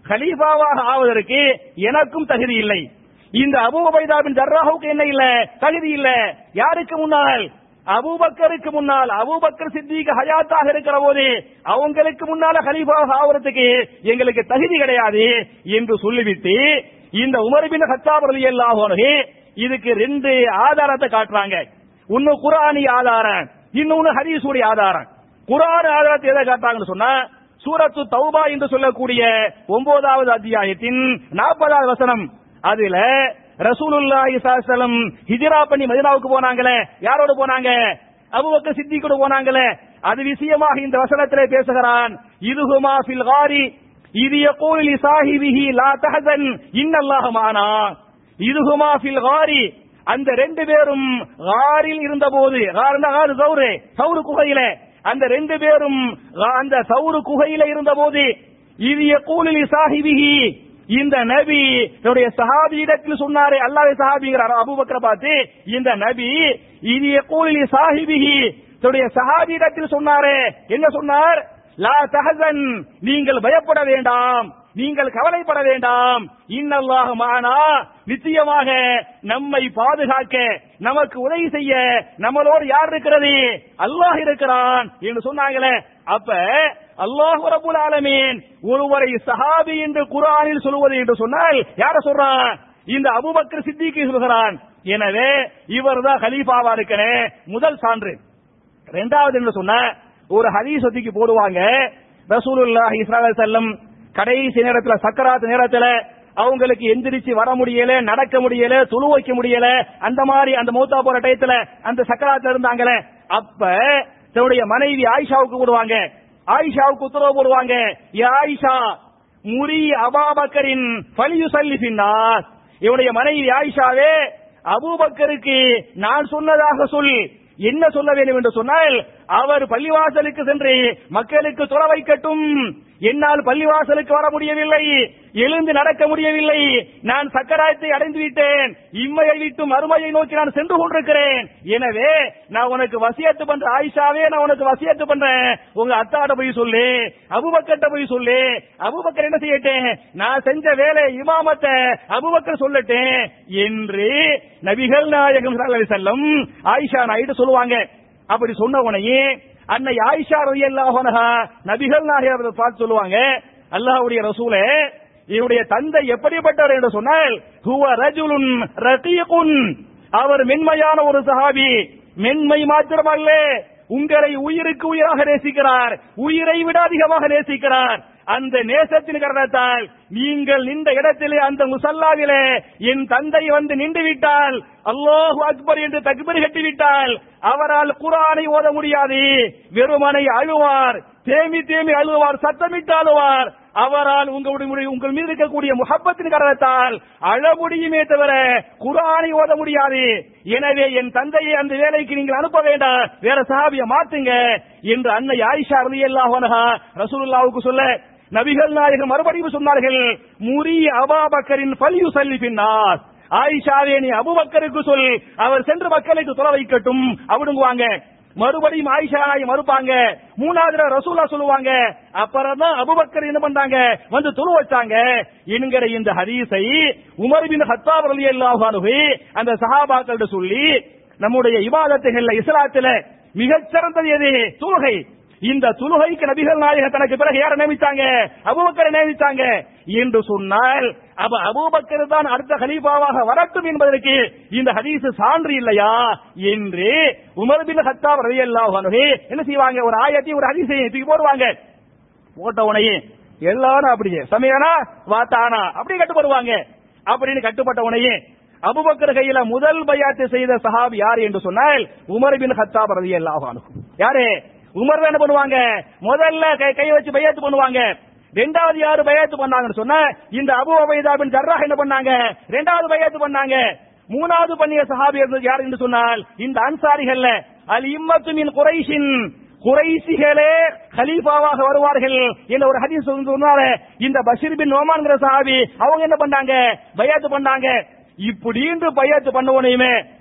A: கலீஃபாவாக ஆவதற்கு எனக்கும் தகுதி இல்லை இந்த அபூ உபைதாபின் ஜர்ராஹுக்கு என்ன இல்ல தகுதி இல்ல யாருக்கு முன்னால் அபூபக்கருக்கு முன்னால் அபூபக்கர் சித்திக்கு ஹயாத்தாக இருக்கிற போது அவங்களுக்கு முன்னால ஹலீஃபாக ஆவறதுக்கு எங்களுக்கு தகுதி கிடையாது என்று சொல்லிவிட்டு இந்த உமர் பின் ஹத்தாப் ரலியல்லாஹு அன்ஹு இதுக்கு ரெண்டு ஆதாரத்தை காட்டுறாங்க ஒன்னு குர்ஆனி ஆதாரம் இன்னொன்னு ஹதீஸுடைய ஆதாரம் குர்ஆன் ஆதாரத்தை எதை காட்டுறாங்கன்னு சொன்னா சூரத்து தௌபா என்று சொல்லக்கூடிய ஒன்பதாவது அத்தியாயத்தின் நாற்பதாவது வசனம் அதுல ரசூலுல்லாஹி ஸல்லல்லாஹு ஹிஜ்ரா பண்ணி மதீனாவுக்கு போனாங்களே யாரோட போனாங்க அபூபக்கர் சித்திக்கோட போனாங்களே அது விஷயமாக இந்த வசனத்திலே பேசுகிறான் இதுஹுமா ஃபில் காரி இது யகூல் லி சாஹிபிஹி லா தஹசன் இன்னல்லாஹ மானா இதுஹுமா ஃபில் காரி அந்த ரெண்டு பேரும் காரில் இருந்தபோது கார்னா கார் சௌரு சௌரு குகையில அந்த ரெண்டு பேரும் கா- அந்த சௌரு குகையில இருந்தபோது இது யகூல் லி சாஹிபிஹி இந்த நபி தன்னுடைய சஹாபியிடத்தில் சொன்னாரே அல்லாஹ் சஹாபிங்கிறார் அபூபக்கரை பார்த்து இந்த நபி இது யகூல் லி சாஹிபிஹி தன்னுடைய சஹாபியிடத்தில் சொன்னாரே என்ன சொன்னார் லா தஹசன் நீங்கள் பயப்பட வேண்டாம் நீங்கள் கவலைப்பட வேண்டாம் இன்னல்லாஹ் மானா நிச்சயமாக நம்மை பாதுகாக்க நமக்கு உதவி செய்ய நம்மளோடு யார் இருக்கிறது அல்லாஹ் இருக்கிறான் என்று சொன்னாங்களே அப்ப அல்லாஹ் ரபுல் ஆலமீன் ஒருவரை சஹாபி என்று குர்ஆனில் சொல்வது என்று சொன்னால் யார சொல்றான் இந்த அபூபக்கர் சித்திக்கு சொல்கிறான் எனவே இவர்தான் கலீஃபாவா இருக்கிறே முதல் சான்று ரெண்டாவது என்ன சொன்ன ஒரு ஹதீஸ் ஒத்திக்கு போடுவாங்க ரசூலுல்லாஹி ஸல்லல்லாஹு அலைஹி வஸல்லம் கடைசி நேரத்துல சக்கராத் நேரத்துல அவங்களுக்கு எந்திரிச்சு வர முடியல நடக்க முடியல துளு வைக்க முடியல அந்த மாதிரி அந்த மௌத்தா போற டயத்துல அந்த சக்கராத்துல இருந்தாங்களே அப்ப தன்னுடைய மனைவி ஆயிஷாவுக்கு போடுவாங்க ஆயிஷாவுக்கு உத்தரவு போடுவாங்க யா ஆயிஷா முரி அபாபக்கரின் பலியு சல்லி பின்னார் இவனுடைய மனைவி ஆயிஷாவே அபூபக்கருக்கு நான் சொன்னதாக சொல் என்ன சொல்ல வேண்டும் என்று சொன்னால் அவர் பள்ளிவாசலுக்கு சென்று மக்களுக்கு தொலை வைக்கட்டும் என்னால் பள்ளிவாசலுக்கு வர முடியவில்லை எழுந்து நடக்க முடியவில்லை நான் சக்கராயத்தை அடைந்து விட்டேன் இம்மையை விட்டு மறுமையை நோக்கி நான் சென்று கொண்டிருக்கிறேன் எனவே நான் உனக்கு வசியத்து பண்ற ஆயிஷாவே நான் உனக்கு வசியத்து பண்றேன் உங்க அத்தாட்ட போய் சொல்லு அபுபக்கர்ட்ட போய் சொல்லு அபுபக்கர் என்ன செய்யட்டேன் நான் செஞ்ச வேலை இமாமத்தை அபுபக்கர் சொல்லட்டேன் என்று நபிகள் நாயகம் ஸல்லல்லாஹு அலைஹி வஸல்லம் ஆயிஷா நாயிட்டு சொல்லுவாங்க அப்படி சொன்ன உடனே அன்னை ஆயிஷா ரலியல்லாஹு அன்ஹா நபிகள் நாயகம் பார்த்து சொல்லுவாங்க அல்லாஹ்வுடைய ரசூலே இவருடைய தந்தை எப்படிப்பட்டவர் என்று சொன்னால் ஹுவ ரஜுலுன் ரகீகுன் அவர் மென்மையான ஒரு சஹாபி மென்மை மாத்திரமல்ல உங்களை உயிருக்கு உயிராக நேசிக்கிறார் உயிரை விட அதிகமாக நேசிக்கிறார் அந்த நேசத்தின் காரணத்தால் நீங்கள் நின்ற இடத்திலே அந்த முசல்லாவிலே என் தந்தை வந்து நின்று விட்டால் அல்லாஹு அக்பர் என்று தக்பர் கட்டி விட்டால் அவரால் குரானை ஓத முடியாது வெறுமனை அழுவார் தேமி தேமி அழுவார் சத்தமிட்டு அழுவார் அவரால் உங்களுடைய உங்கள் மீது இருக்கக்கூடிய முகப்பத்தின் காரணத்தால் அழ முடியுமே தவிர குரானை ஓத முடியாது எனவே என் தந்தையை அந்த வேலைக்கு நீங்கள் அனுப்ப வேண்டாம் வேற சஹாபிய மாத்துங்க என்று அன்னை ஆயிஷா ரலியல்லாஹு அன்ஹா ரசூலுல்லாஹ்வுக்கு சொல்ல நபிகள் நாயகம் மறுபடியும் சொன்னார்கள் முரி அபாபக்கரின் பலியு சல்லி பின்னார் ஆயிஷாவே நீ அபுபக்கருக்கு சொல் அவர் சென்று மக்களுக்கு தொலை வைக்கட்டும் அப்படிங்குவாங்க மறுபடியும் ஆயிஷா நாயை மறுப்பாங்க மூணாவது தடவை ரசூலா சொல்லுவாங்க அப்புறம் தான் அபுபக்கர் என்ன பண்றாங்க வந்து துரு வச்சாங்க என்கிற இந்த ஹதீஸை உமர் பின் ஹத்தாப் ரலியல்லாஹு அன்ஹு அந்த சஹாபாக்கள்ட்ட சொல்லி நம்முடைய இபாதத்துகள்ல இஸ்லாத்துல மிகச் சிறந்தது எது தொழுகை இந்த துலுகைக்கு நபிகள் நாயகம் தனக்கு பிறகு யாரை நியமித்தாங்க அபூபக்கரை நியமித்தாங்க என்று சொன்னால் அப்ப அபூபக்கர் தான் அடுத்த ஹலீஃபாவாக வரட்டும் என்பதற்கு இந்த ஹதீஸ் சான்று இல்லையா என்று உமர் பின் ஹத்தாப் ரலியல்லாஹு அன்ஹு என்ன செய்வாங்க ஒரு ஆயத்தையும் ஒரு ஹதீஸையும் தூக்கி போடுவாங்க போட்ட உடனே எல்லாரும் அப்படியே சமயனா வாத்தானா அப்படி கட்டுப்படுவாங்க அப்படின்னு கட்டுப்பட்ட உடனே அபுபக்கர் கையில முதல் பயாத்து செய்த சஹாபி யார் என்று சொன்னால் உமர் பின் ஹத்தாப் ரலியல்லாஹு அன்ஹு யாரு உமர் என்ன பண்ணுவாங்க முதல்ல கை கை வச்சு பையாத்து பண்ணுவாங்க ரெண்டாவது யாரு பையாத்து பண்ணாங்கன்னு சொன்னா இந்த அபு அபைதா பின் ஜர்ராஹ் என்ன பண்ணாங்க ரெண்டாவது பையாத்து பண்ணாங்க மூணாவது பண்ணிய சஹாபி இருந்தது யார் என்று சொன்னால் இந்த அன்சாரிகள்ல அல் இம்மத்து மின் குறைஷின் குறைசிகளே கலீஃபாவாக வருவார்கள் என்ற ஒரு ஹதீஸ் சொன்னால இந்த பஷீர் பின் நோமான்ங்கிற சஹாபி அவங்க என்ன பண்ணாங்க பையாத்து பண்ணாங்க இப்படின்னு பையாத்து பண்ண உடனேயுமே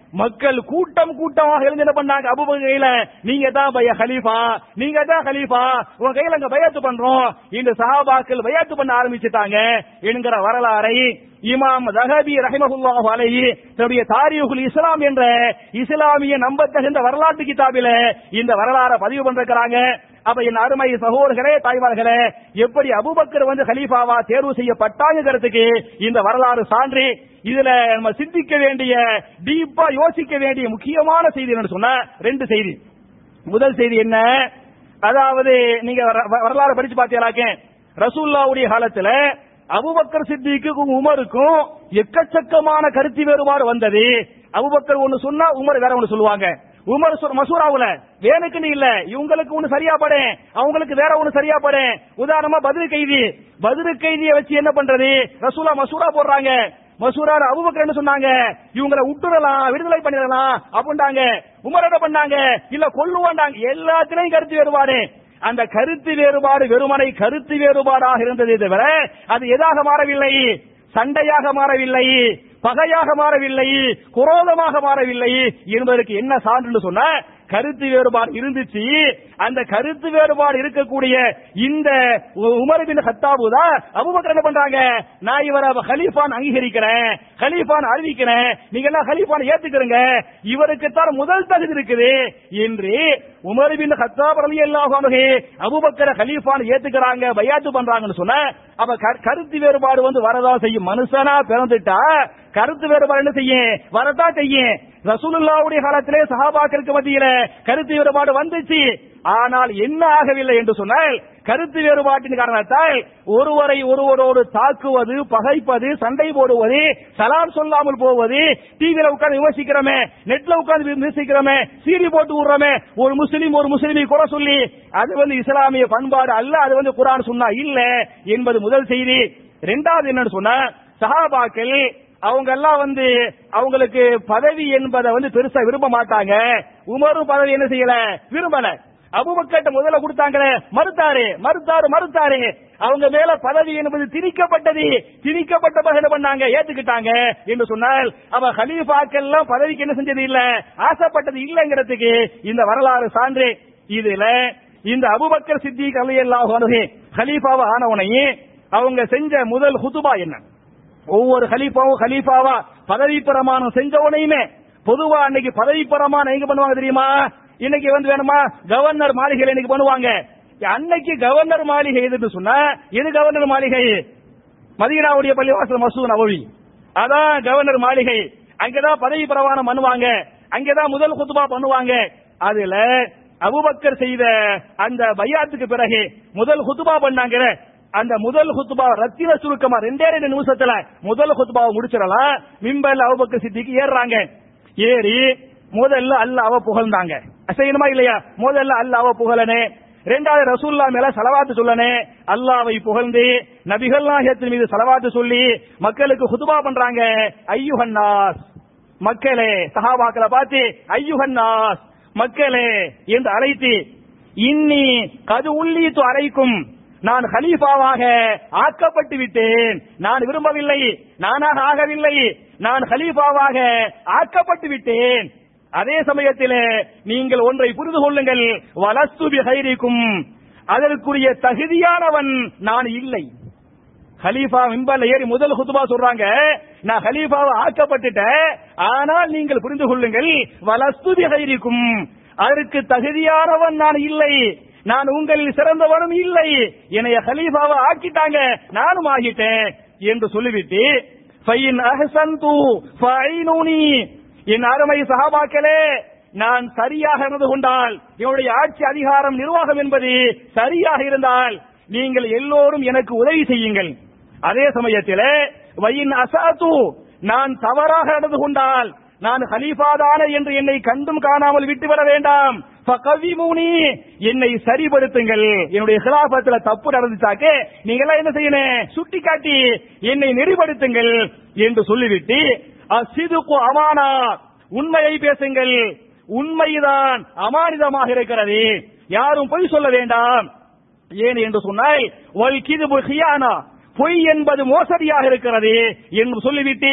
A: மக்கள் கூட்டம் கூட்டமாக எழுந்து என்ன பண்ணாங்க அபுபக்கர் கையில நீங்க தான் பைய ஹலீஃபா நீங்க தான் ஹலீஃபா உங்க கையில அங்க பயாத்து பண்றோம் இந்த சஹாபாக்கள் பயாத்து பண்ண ஆரம்பிச்சுட்டாங்க என்கிற வரலாறை இமாம் ரஹபி ரஹிமஹுல்லாஹு அலைஹி தன்னுடைய தாரியுல் இஸ்லாம் என்ற இஸ்லாமிய நம்பத்தகுந்த வரலாற்று கிதாபில இந்த வரலாறை பதிவு பண்றாங்க அப்ப என் அருமை சகோதரர்களே தாய்மார்களே எப்படி அபுபக்கர் வந்து ஹலீஃபாவா தேர்வு செய்யப்பட்டாங்கிறதுக்கு இந்த வரலாறு சான்று இதுல நம்ம சிந்திக்க வேண்டிய டீப்பா யோசிக்க வேண்டிய முக்கியமான செய்தி என்னன்னு சொன்னா ரெண்டு செய்தி முதல் செய்தி என்ன அதாவது நீங்க வர- வரலாறு படிச்சு பாத்தீங்களாக்க ரசூல்லாவுடைய காலத்துல அபுபக்கர் சித்திக்கும் உமருக்கும் எக்கச்சக்கமான கருத்து வேறுபாடு வந்தது அபுபக்கர் ஒன்னு சொன்னா உமர் வேற ஒன்னு சொல்லுவாங்க உமர் சொல் மசூராவுல வேணுக்குன்னு இல்ல இவங்களுக்கு ஒண்ணு சரியா படு அவங்களுக்கு வேற ஒண்ணு சரியா படு உதாரணமா பதில் கைதி பதில் கைதியை வச்சு என்ன பண்றது ரசூலா மசூரா போடுறாங்க மசூரா அபுபக்கர் என்ன சொன்னாங்க இவங்களை விட்டுறலாம் விடுதலை பண்ணிடலாம் அப்படின்ட்டாங்க உமர் என்ன பண்ணாங்க இல்ல கொல்லுவாண்டாங்க எல்லாத்திலையும் கருத்து வேறுபாடு அந்த கருத்து வேறுபாடு வெறுமனை கருத்து வேறுபாடாக இருந்ததே தவிர அது எதாக மாறவில்லை சண்டையாக மாறவில்லை பகையாக மாறவில்லை குரோதமாக மாறவில்லை என்பதற்கு என்ன சான்று சொன்ன கருத்து வேறுபாடு இருந்துச்சு அந்த கருத்து வேறுபாடு இருக்கக்கூடிய இந்த உமர் பின் ஹத்தாபு தான் அபூபக்கர் என்ன பண்றாங்க நான் இவரை ஹலீஃபான் அங்கீகரிக்கிறேன் ஹலீஃபான் அறிவிக்கிறேன் நீங்க எல்லாம் ஹலீஃபான் ஏத்துக்கிறீங்க இவருக்கு தான் முதல் தகுதி இருக்குது என்று உமர் பின் ஹத்தாப் ரலியல்லாஹு அன்ஹு அபூபக்கர் ஹலீஃபான் ஏத்துக்கிறாங்க பயாத்து பண்றாங்கன்னு சொன்ன அப்ப கரு- கருத்து வேறுபாடு வந்து வரதா செய்யும் மனுஷனா பிறந்துட்டா கருத்து வேறுபாடு என்ன செய்யும் வரதான் செய்யும் ரசூலுல்லாவுடைய காலத்திலே சஹாபாக்களுக்கு மத்தியில கருத்து வேறுபாடு வந்துச்சு ஆனால் என்ன ஆகவில்லை என்று சொன்னால் கருத்து வேறுபாட்டின் காரணத்தால் ஒருவரை ஒருவரோடு தாக்குவது பகைப்பது சண்டை போடுவது சலாம் சொல்லாமல் போவது டிவியில உட்கார்ந்து விமர்சிக்கிறோமே நெட்ல உட்கார்ந்து விமர்சிக்கிறோமே சீரி போட்டு விடுறோமே ஒரு முஸ்லீம் ஒரு முஸ்லீமை குறை சொல்லி அது வந்து இஸ்லாமிய பண்பாடு அல்ல அது வந்து குரான் சொன்னா இல்ல என்பது முதல் செய்தி இரண்டாவது என்னன்னு சொன்னா சஹாபாக்கள் அவங்க எல்லாம் வந்து அவங்களுக்கு பதவி என்பதை வந்து பெருசா விரும்ப மாட்டாங்க உமரும் பதவி என்ன செய்யல விரும்பல அபுபக்கர்ட்ட முதல்ல கொடுத்தாங்களே மறுத்தாரு மறுத்தாரு மறுத்தாரு அவங்க மேல பதவி என்பது திணிக்கப்பட்டது திணிக்கப்பட்ட பிறகு என்ன பண்ணாங்க ஏத்துக்கிட்டாங்க என்று சொன்னால் அவ ஹலீஃபாக்கள் எல்லாம் பதவிக்கு என்ன செஞ்சது இல்ல ஆசைப்பட்டது இல்லங்கிறதுக்கு இந்த வரலாறு சான்று இதுல இந்த அபுபக்கர் சித்திக் அலியல்லாஹு அன்ஹு ஹலீஃபாவா ஆனவனையும் அவங்க செஞ்ச முதல் ஹுதுபா என்ன ஒவ்வொரு ஹலீஃபாவும் ஹலீஃபாவா பதவி பிரமாணம் செஞ்சவனையுமே பொதுவா அன்னைக்கு பதவி பிரமாணம் எங்க பண்ணுவாங்க தெரியுமா இன்னைக்கு வந்து வேணுமா கவர்னர் மாளிகையில் இன்னைக்கு பண்ணுவாங்க அன்னைக்கு கவர்னர் மாளிகை எதுன்னு சொன்னா எது கவர்னர் மாளிகை மதீனாவுடைய பள்ளிவாசல் மசூத் நபவி அதான் கவர்னர் மாளிகை அங்கதான் பதவி பிரமாணம் பண்ணுவாங்க அங்கதான் முதல் குத்துபா பண்ணுவாங்க அதுல அபுபக்கர் செய்த அந்த பையாத்துக்கு பிறகு முதல் குத்துபா பண்ணாங்க அந்த முதல் குத்துபா ரத்தின சுருக்கமா ரெண்டே ரெண்டு நிமிஷத்துல முதல் குத்துபாவை முடிச்சிடலாம் மிம்பர்ல அபுபக்கர் சித்திக்கு ஏறுறாங்க ஏறி முதல்ல அல்லாஹ்வை புகழ்ந்தாங்க செய்யணுமா இல்லையா முதல்ல அல்லாஹ்வை புகழனே ரெண்டாவது ரசூல்லா மேல சலவாத்து சொல்லனே அல்லாவை புகழ்ந்து நபிகள் நாயகத்தின் மீது சலவாத்து சொல்லி மக்களுக்கு ஹுதுபா பண்றாங்க ஐயுஹன்னாஸ் மக்களே சஹாபாக்களை பார்த்து ஐயுஹன்னாஸ் மக்களே என்று அழைத்து இன்னி கது உள்ளீத்து அறைக்கும் நான் ஹலீஃபாவாக ஆக்கப்பட்டு விட்டேன் நான் விரும்பவில்லை நானாக ஆகவில்லை நான் ஹலீஃபாவாக ஆக்கப்பட்டு விட்டேன் அதே சமயத்தில் நீங்கள் ஒன்றை புரிந்து கொள்ளுங்கள் வலஸ்து பிஹைரிக்கும் அதற்குரிய தகுதியானவன் நான் இல்லை ஹலீஃபா மிம்பர்ல ஏறி முதல் ஹுதுபா சொல்றாங்க நான் ஹலீஃபாவை ஆக்கப்பட்டுட்டேன் ஆனால் நீங்கள் புரிந்து கொள்ளுங்கள் வலஸ்து பிஹைரிக்கும் அதற்கு தகுதியானவன் நான் இல்லை நான் உங்களில் சிறந்தவனும் இல்லை என்னைய ஹலீஃபாவை ஆக்கிட்டாங்க நானும் ஆகிட்டேன் என்று சொல்லிவிட்டு ஃபைன் அஹ்சன்து ஃபைனூனி என் அருமை சஹாபாக்களே நான் சரியாக நடந்து கொண்டால் என்னுடைய ஆட்சி அதிகாரம் நிர்வாகம் என்பது சரியாக இருந்தால் நீங்கள் எல்லோரும் எனக்கு உதவி செய்யுங்கள் அதே சமயத்தில் வயின் அசாத்து நான் தவறாக நடந்து கொண்டால் நான் ஹலீஃபாதான என்று என்னை கண்டும் காணாமல் விட்டுவிட வேண்டாம் ஃபகவிமூனி என்னை சரிபடுத்துங்கள் என்னுடைய ஹிலாபத்துல தப்பு நடந்துச்சாக்க நீங்க எல்லாம் என்ன செய்யணும் சுட்டி காட்டி என்னை நெறிப்படுத்துங்கள் என்று சொல்லிவிட்டு அசிதுக்கு அமானா உண்மையை பேசுங்கள் உண்மைதான் அமானிதமாக இருக்கிறது யாரும் பொய் சொல்ல வேண்டாம் ஏன் என்று சொன்னால் வல் கிதுபு ஹியானா பொய் என்பது மோசடியாக இருக்கிறது என்று சொல்லிவிட்டு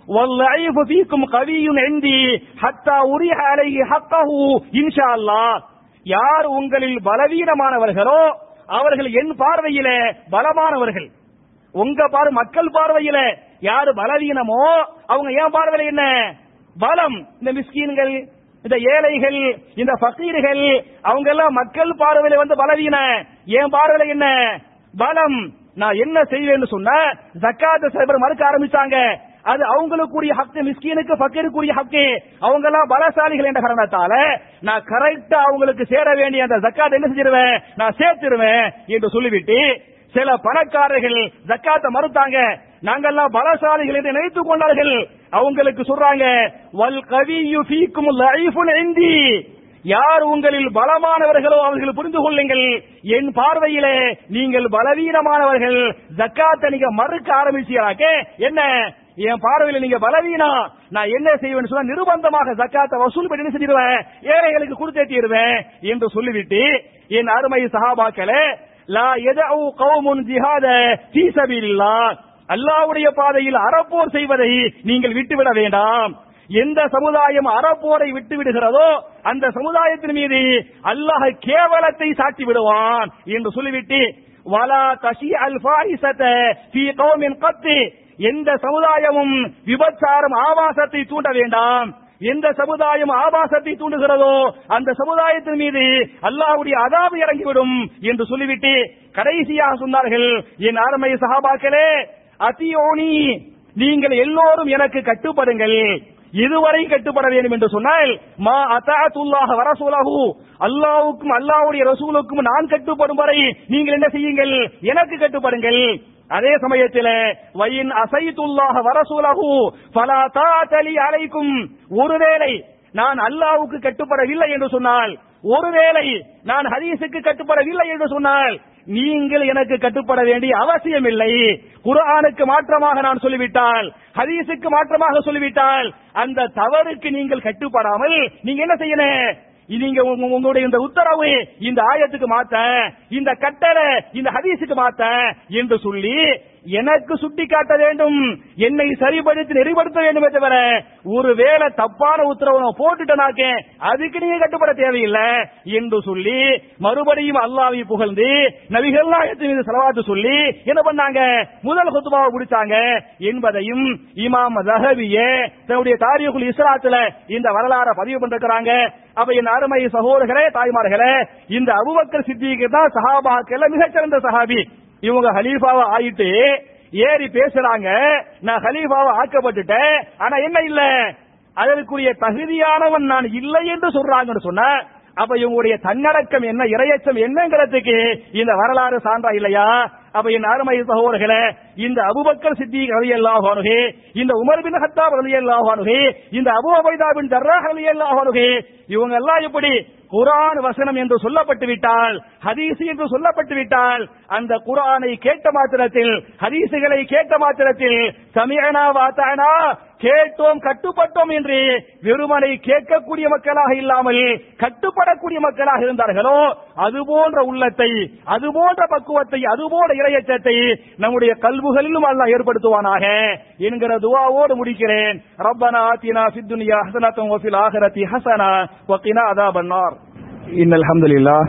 A: والضعيف فيكم قوي عندي حتى أريح عليه حقه إن شاء الله யார் உங்களில் பலவீனமானவர்களோ அவர்கள் என் பார்வையில பலமானவர்கள் உங்க பார் மக்கள் பார்வையில யாரு பலவீனமோ அவங்க ஏன் பார்வையில என்ன பலம் இந்த மிஸ்கீன்கள் இந்த ஏழைகள் இந்த ஃபக்கீர்கள் அவங்க எல்லாம் மக்கள் பார்வையில வந்து பலவீன என் பார்வையில என்ன பலம் நான் என்ன செய்வேன்னு சொன்ன ஜக்காத்த சைபர் மறுக்க ஆரம்பிச்சாங்க அது அவங்களுக்குரிய ஹக்கு மிஸ்கீனுக்கு ஃபக்கீருக்குரிய ஹக்கு அவங்க எல்லாம் பலசாலிகள் என்ற காரணத்தால நான் கரெக்டா அவங்களுக்கு சேர வேண்டிய அந்த ஜக்காத் என்ன செஞ்சிருவேன் நான் சேர்த்திருவேன் என்று சொல்லிவிட்டு சில பணக்காரர்கள் ஜக்காத்தை மறுத்தாங்க நாங்கெல்லாம் பலசாலிகள் என்று நினைத்துக் கொண்டார்கள் அவங்களுக்கு சொல்றாங்க வல் கவியு ஃபீக்கும் லைஃபுன் இந்தி யார் உங்களில் பலமானவர்களோ அவர்கள் புரிந்து கொள்ளுங்கள் என் பார்வையிலே நீங்கள் பலவீனமானவர்கள் ஜக்காத்தை நீங்க மறுக்க ஆரம்பிச்சீராக்க என்ன என் பார்வையில நீங்க பலவீனா நான் என்ன செய்வேன்னு சொன்னா நிர்பந்தமாக ஜக்காத்தை வசூல் பண்ணி என்ன செஞ்சிருவேன் ஏழைகளுக்கு கொடுத்தேற்றிடுவேன் என்று சொல்லிவிட்டு என் அருமை சஹாபாக்களே லா எதவு கௌமுன் ஜிஹாத ஃபீ சபீலில்லாஹ் அல்லாஹ்வுடைய பாதையில் அறப்போர் செய்வதை நீங்கள் விட்டுவிட வேண்டாம் எந்த சமுதாயம் அறப்போரை விட்டு விடுகிறதோ அந்த சமுதாயத்தின் மீது அல்லாஹ் கேவலத்தை சாட்டி விடுவான் என்று சொல்லிவிட்டு வலா தஷி அல் ஃபாயிசத ஃபீ கௌமின் கத்தி எந்த சமுதாயமும் விபச்சாரம் ஆபாசத்தை தூண்ட வேண்டாம் எந்த சமுதாயம் ஆபாசத்தை தூண்டுகிறதோ அந்த சமுதாயத்தின் மீது அல்லாஹ்வுடைய அதாபு இறங்கிவிடும் என்று சொல்லிவிட்டு கடைசியாக சொன்னார்கள் என் அருமை சஹாபாக்களே அத்தியோனி நீங்கள் எல்லோரும் எனக்கு கட்டுப்படுங்கள் இதுவரை கட்டுப்பட வேண்டும் என்று சொன்னால் மா அத்தாத்துல்லாஹ வரசூலஹு அல்லாஹ்வுக்கும் அல்லாஹ்வுடைய ரசூலுக்கும் நான் கட்டுப்படும் வரை நீங்கள் என்ன செய்யுங்கள் எனக்கு கட்டுப்படுங்கள் அதே சமயத்தில் வயின் அசைத்துல்லாஹ வரசூலஹு ஃபலா தாத்தலி அலைக்கும் ஒருவேளை நான் அல்லாஹ்வுக்கு கட்டுப்படவில்லை என்று சொன்னால் ஒருவேளை நான் ஹதீஸுக்கு கட்டுப்படவில்லை என்று சொன்னால் நீங்கள் எனக்கு கட்டுப்பட வேண்டிய அவசியம் இல்லை குர்ஆனுக்கு மாற்றமாக நான் சொல்லிவிட்டால் ஹதீஸுக்கு மாற்றமாக சொல்லிவிட்டால் அந்த தவறுக்கு நீங்கள் கட்டுப்படாமல் நீங்க என்ன செய்யணும் நீங்க உங்க- உங்களுடைய இந்த உத்தரவு இந்த ஆயத்துக்கு மாத்த இந்த கட்டளை இந்த ஹதீஸுக்கு மாத்த என்று சொல்லி எனக்கு சுட்டி காட்ட வேண்டும் என்னை சரிபடுத்தி நெறிப்படுத்த வேண்டுமே தவிர ஒருவேளை தப்பான உத்தரவு நான் போட்டுட்டனாக்க அதுக்கு நீங்க கட்டுப்பட தேவையில்லை என்று சொல்லி மறுபடியும் அல்லாவை புகழ்ந்து நபிகள் நாயகத்தின் மீது செலவாத்து சொல்லி என்ன பண்ணாங்க முதல் குத்துபாவை முடிச்சாங்க என்பதையும் இமாம் ஜஹபியே தன்னுடைய தாரியகுல் இஸ்ராத்துல இந்த வரலாறை பதிவு பண்ணிருக்கிறாங்க அப்ப என் அருமை சகோதரர்களே தாய்மார்களே இந்த அபுபக்கர் சித்திக்கு தான் சஹாபாக்கள் மிகச்சிறந்த சஹாபி இவங்க ஹலீஃபாவை ஆயிட்டு ஏறி பேசுறாங்க நான் ஹலீஃபாவை ஆக்கப்பட்டுட்டேன் ஆனா என்ன இல்ல அதற்குரிய தகுதியானவன் நான் இல்லை என்று சொல்றாங்கன்னு சொன்ன அப்ப இவங்களுடைய தன்னடக்கம் என்ன இரையச்சம் என்னங்கிறதுக்கு இந்த வரலாறு சான்றா இல்லையா அப்ப என் அருமை சகோதரர்களே இந்த அபுபக்கர் சித்திக் ரலியல்லாஹு அன்ஹு இந்த உமர் பின் ஹத்தாப் ரலியல்லாஹு அன்ஹு இந்த அபூ உபைதா பின் ஜர்ராஹ் ரலியல்லாஹு அன்ஹு இவங்க எல்லாம் எப்படி குர்ஆன் வசனம் என்று சொல்லப்பட்டு விட்டால் ஹதீஸ் என்று சொல்லப்பட்டு விட்டால் அந்த குர்ஆனை கேட்ட மாத்திரத்தில் ஹதீசுகளை கேட்ட மாத்திரத்தில் சமிஅனா வாத்தானா கேட்டோம் கட்டுப்பட்டோம் என்று வெறுமனை கேட்கக்கூடிய மக்களாக இல்லாமல் கட்டுப்படக்கூடிய மக்களாக இருந்தார்களோ அது போன்ற உள்ளத்தை அது போன்ற பக்குவத்தை அது போன்ற இரையச்சத்தை நம்முடைய கல்வுகளிலும் அல்லாஹ் ஏற்படுத்துவானாக என்கிற துவாவோடு முடிக்கிறேன் ரப்பனா ஆத்தினா ஃபித் துன்யா ஹஸனத்தன் வ ஃபில் ஆখিরাতি ஹஸனா வ கினா அஸாபன் நார் இன்னல் ஹம்துலில்லாஹ்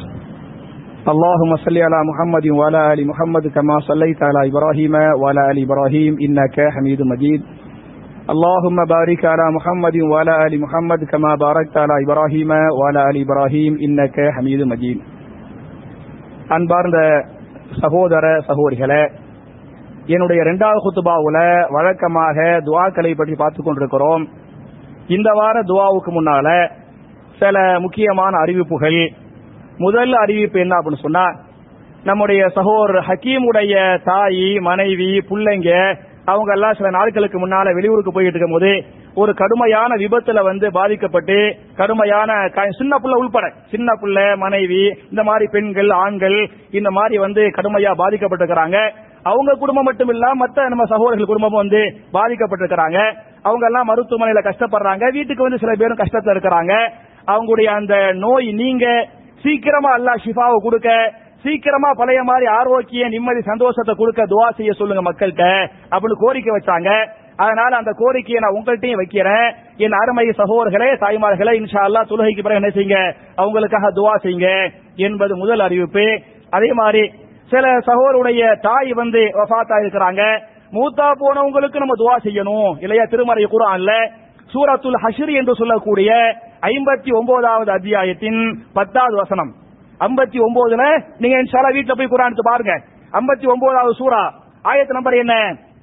A: اللهم صل على محمد وعلى ال محمد كما صليت على ابراهيم وعلى ال ابراهيم انك حميد مجيد اللهم بارك على محمد وعلى ال محمد كما باركت على ابراهيم وعلى ال ابراهيم انك حميد مجيد அன்பார்ந்த சகோதர சகோதரிகளே என்னுடைய இரண்டாவது குத்துபாவுல வழக்கமாக துவாக்களை பற்றி பார்த்துக் கொண்டிருக்கிறோம் இந்த வார துவாவுக்கு முன்னால சில முக்கியமான அறிவிப்புகள் முதல் அறிவிப்பு என்ன அப்படின்னு சொன்னா நம்முடைய சகோதரர் ஹக்கீமுடைய தாய் மனைவி பிள்ளைங்க அவங்க எல்லாம் சில நாட்களுக்கு முன்னால வெளியூருக்கு போயிட்டு இருக்கும்போது ஒரு கடுமையான விபத்துல வந்து பாதிக்கப்பட்டு கடுமையான கா- சின்ன புள்ள உள்பட சின்ன புள்ள மனைவி இந்த மாதிரி பெண்கள் ஆண்கள் இந்த மாதிரி வந்து கடுமையா பாதிக்கப்பட்டிருக்கிறாங்க அவங்க குடும்பம் மட்டும் இல்ல மத்த நம்ம சகோதரர்கள் குடும்பமும் வந்து பாதிக்கப்பட்டிருக்கிறாங்க அவங்க எல்லாம் மருத்துவமனையில கஷ்டப்படுறாங்க வீட்டுக்கு வந்து சில பேரும் கஷ்டத்துல இருக்கிறாங்க அவங்களுடைய அந்த நோய் நீங்க சீக்கிரமா அல்லாஹ் ஷிஃபாவை கொடுக்க சீக்கிரமா பழைய மாதிரி ஆரோக்கிய நிம்மதி சந்தோஷத்தை கொடுக்க துவா செய்ய சொல்லுங்க மக்கள்கிட்ட அப்படின்னு கோரிக்கை வச்சாங்க அதனால அந்த கோரிக்கையை நான் உங்கள்கிட்டயும் வைக்கிறேன் என் அருமை சகோதரர்களே தாய்மார்களே இன்ஷா அல்லாஹ் தொழுகைக்கு பிறகு என்ன செய்யுங்க அவங்களுக்காக துவா செய்யுங்க என்பது முதல் அறிவிப்பு அதே மாதிரி சில சகோதருடைய தாய் வந்து வஃபாத்தா இருக்கிறாங்க மூத்தா போனவங்களுக்கு நம்ம துவா செய்யணும் இல்லையா திருமறை குரான்ல சூரத்துல் ஹஷ்ர் என்று சொல்லக்கூடிய ஐம்பத்தி ஒன்பதாவது அத்தியாயத்தின் பத்தாவது வசனம் ஐம்பத்தி ஒன்பதுல நீங்க இன்ஷால்லா வீட்டுல போய் குரான் எடுத்து பாருங்க ஐம்பத்தி ஒன்பதாவது சூரா ஆயத்து நம்பர் என்ன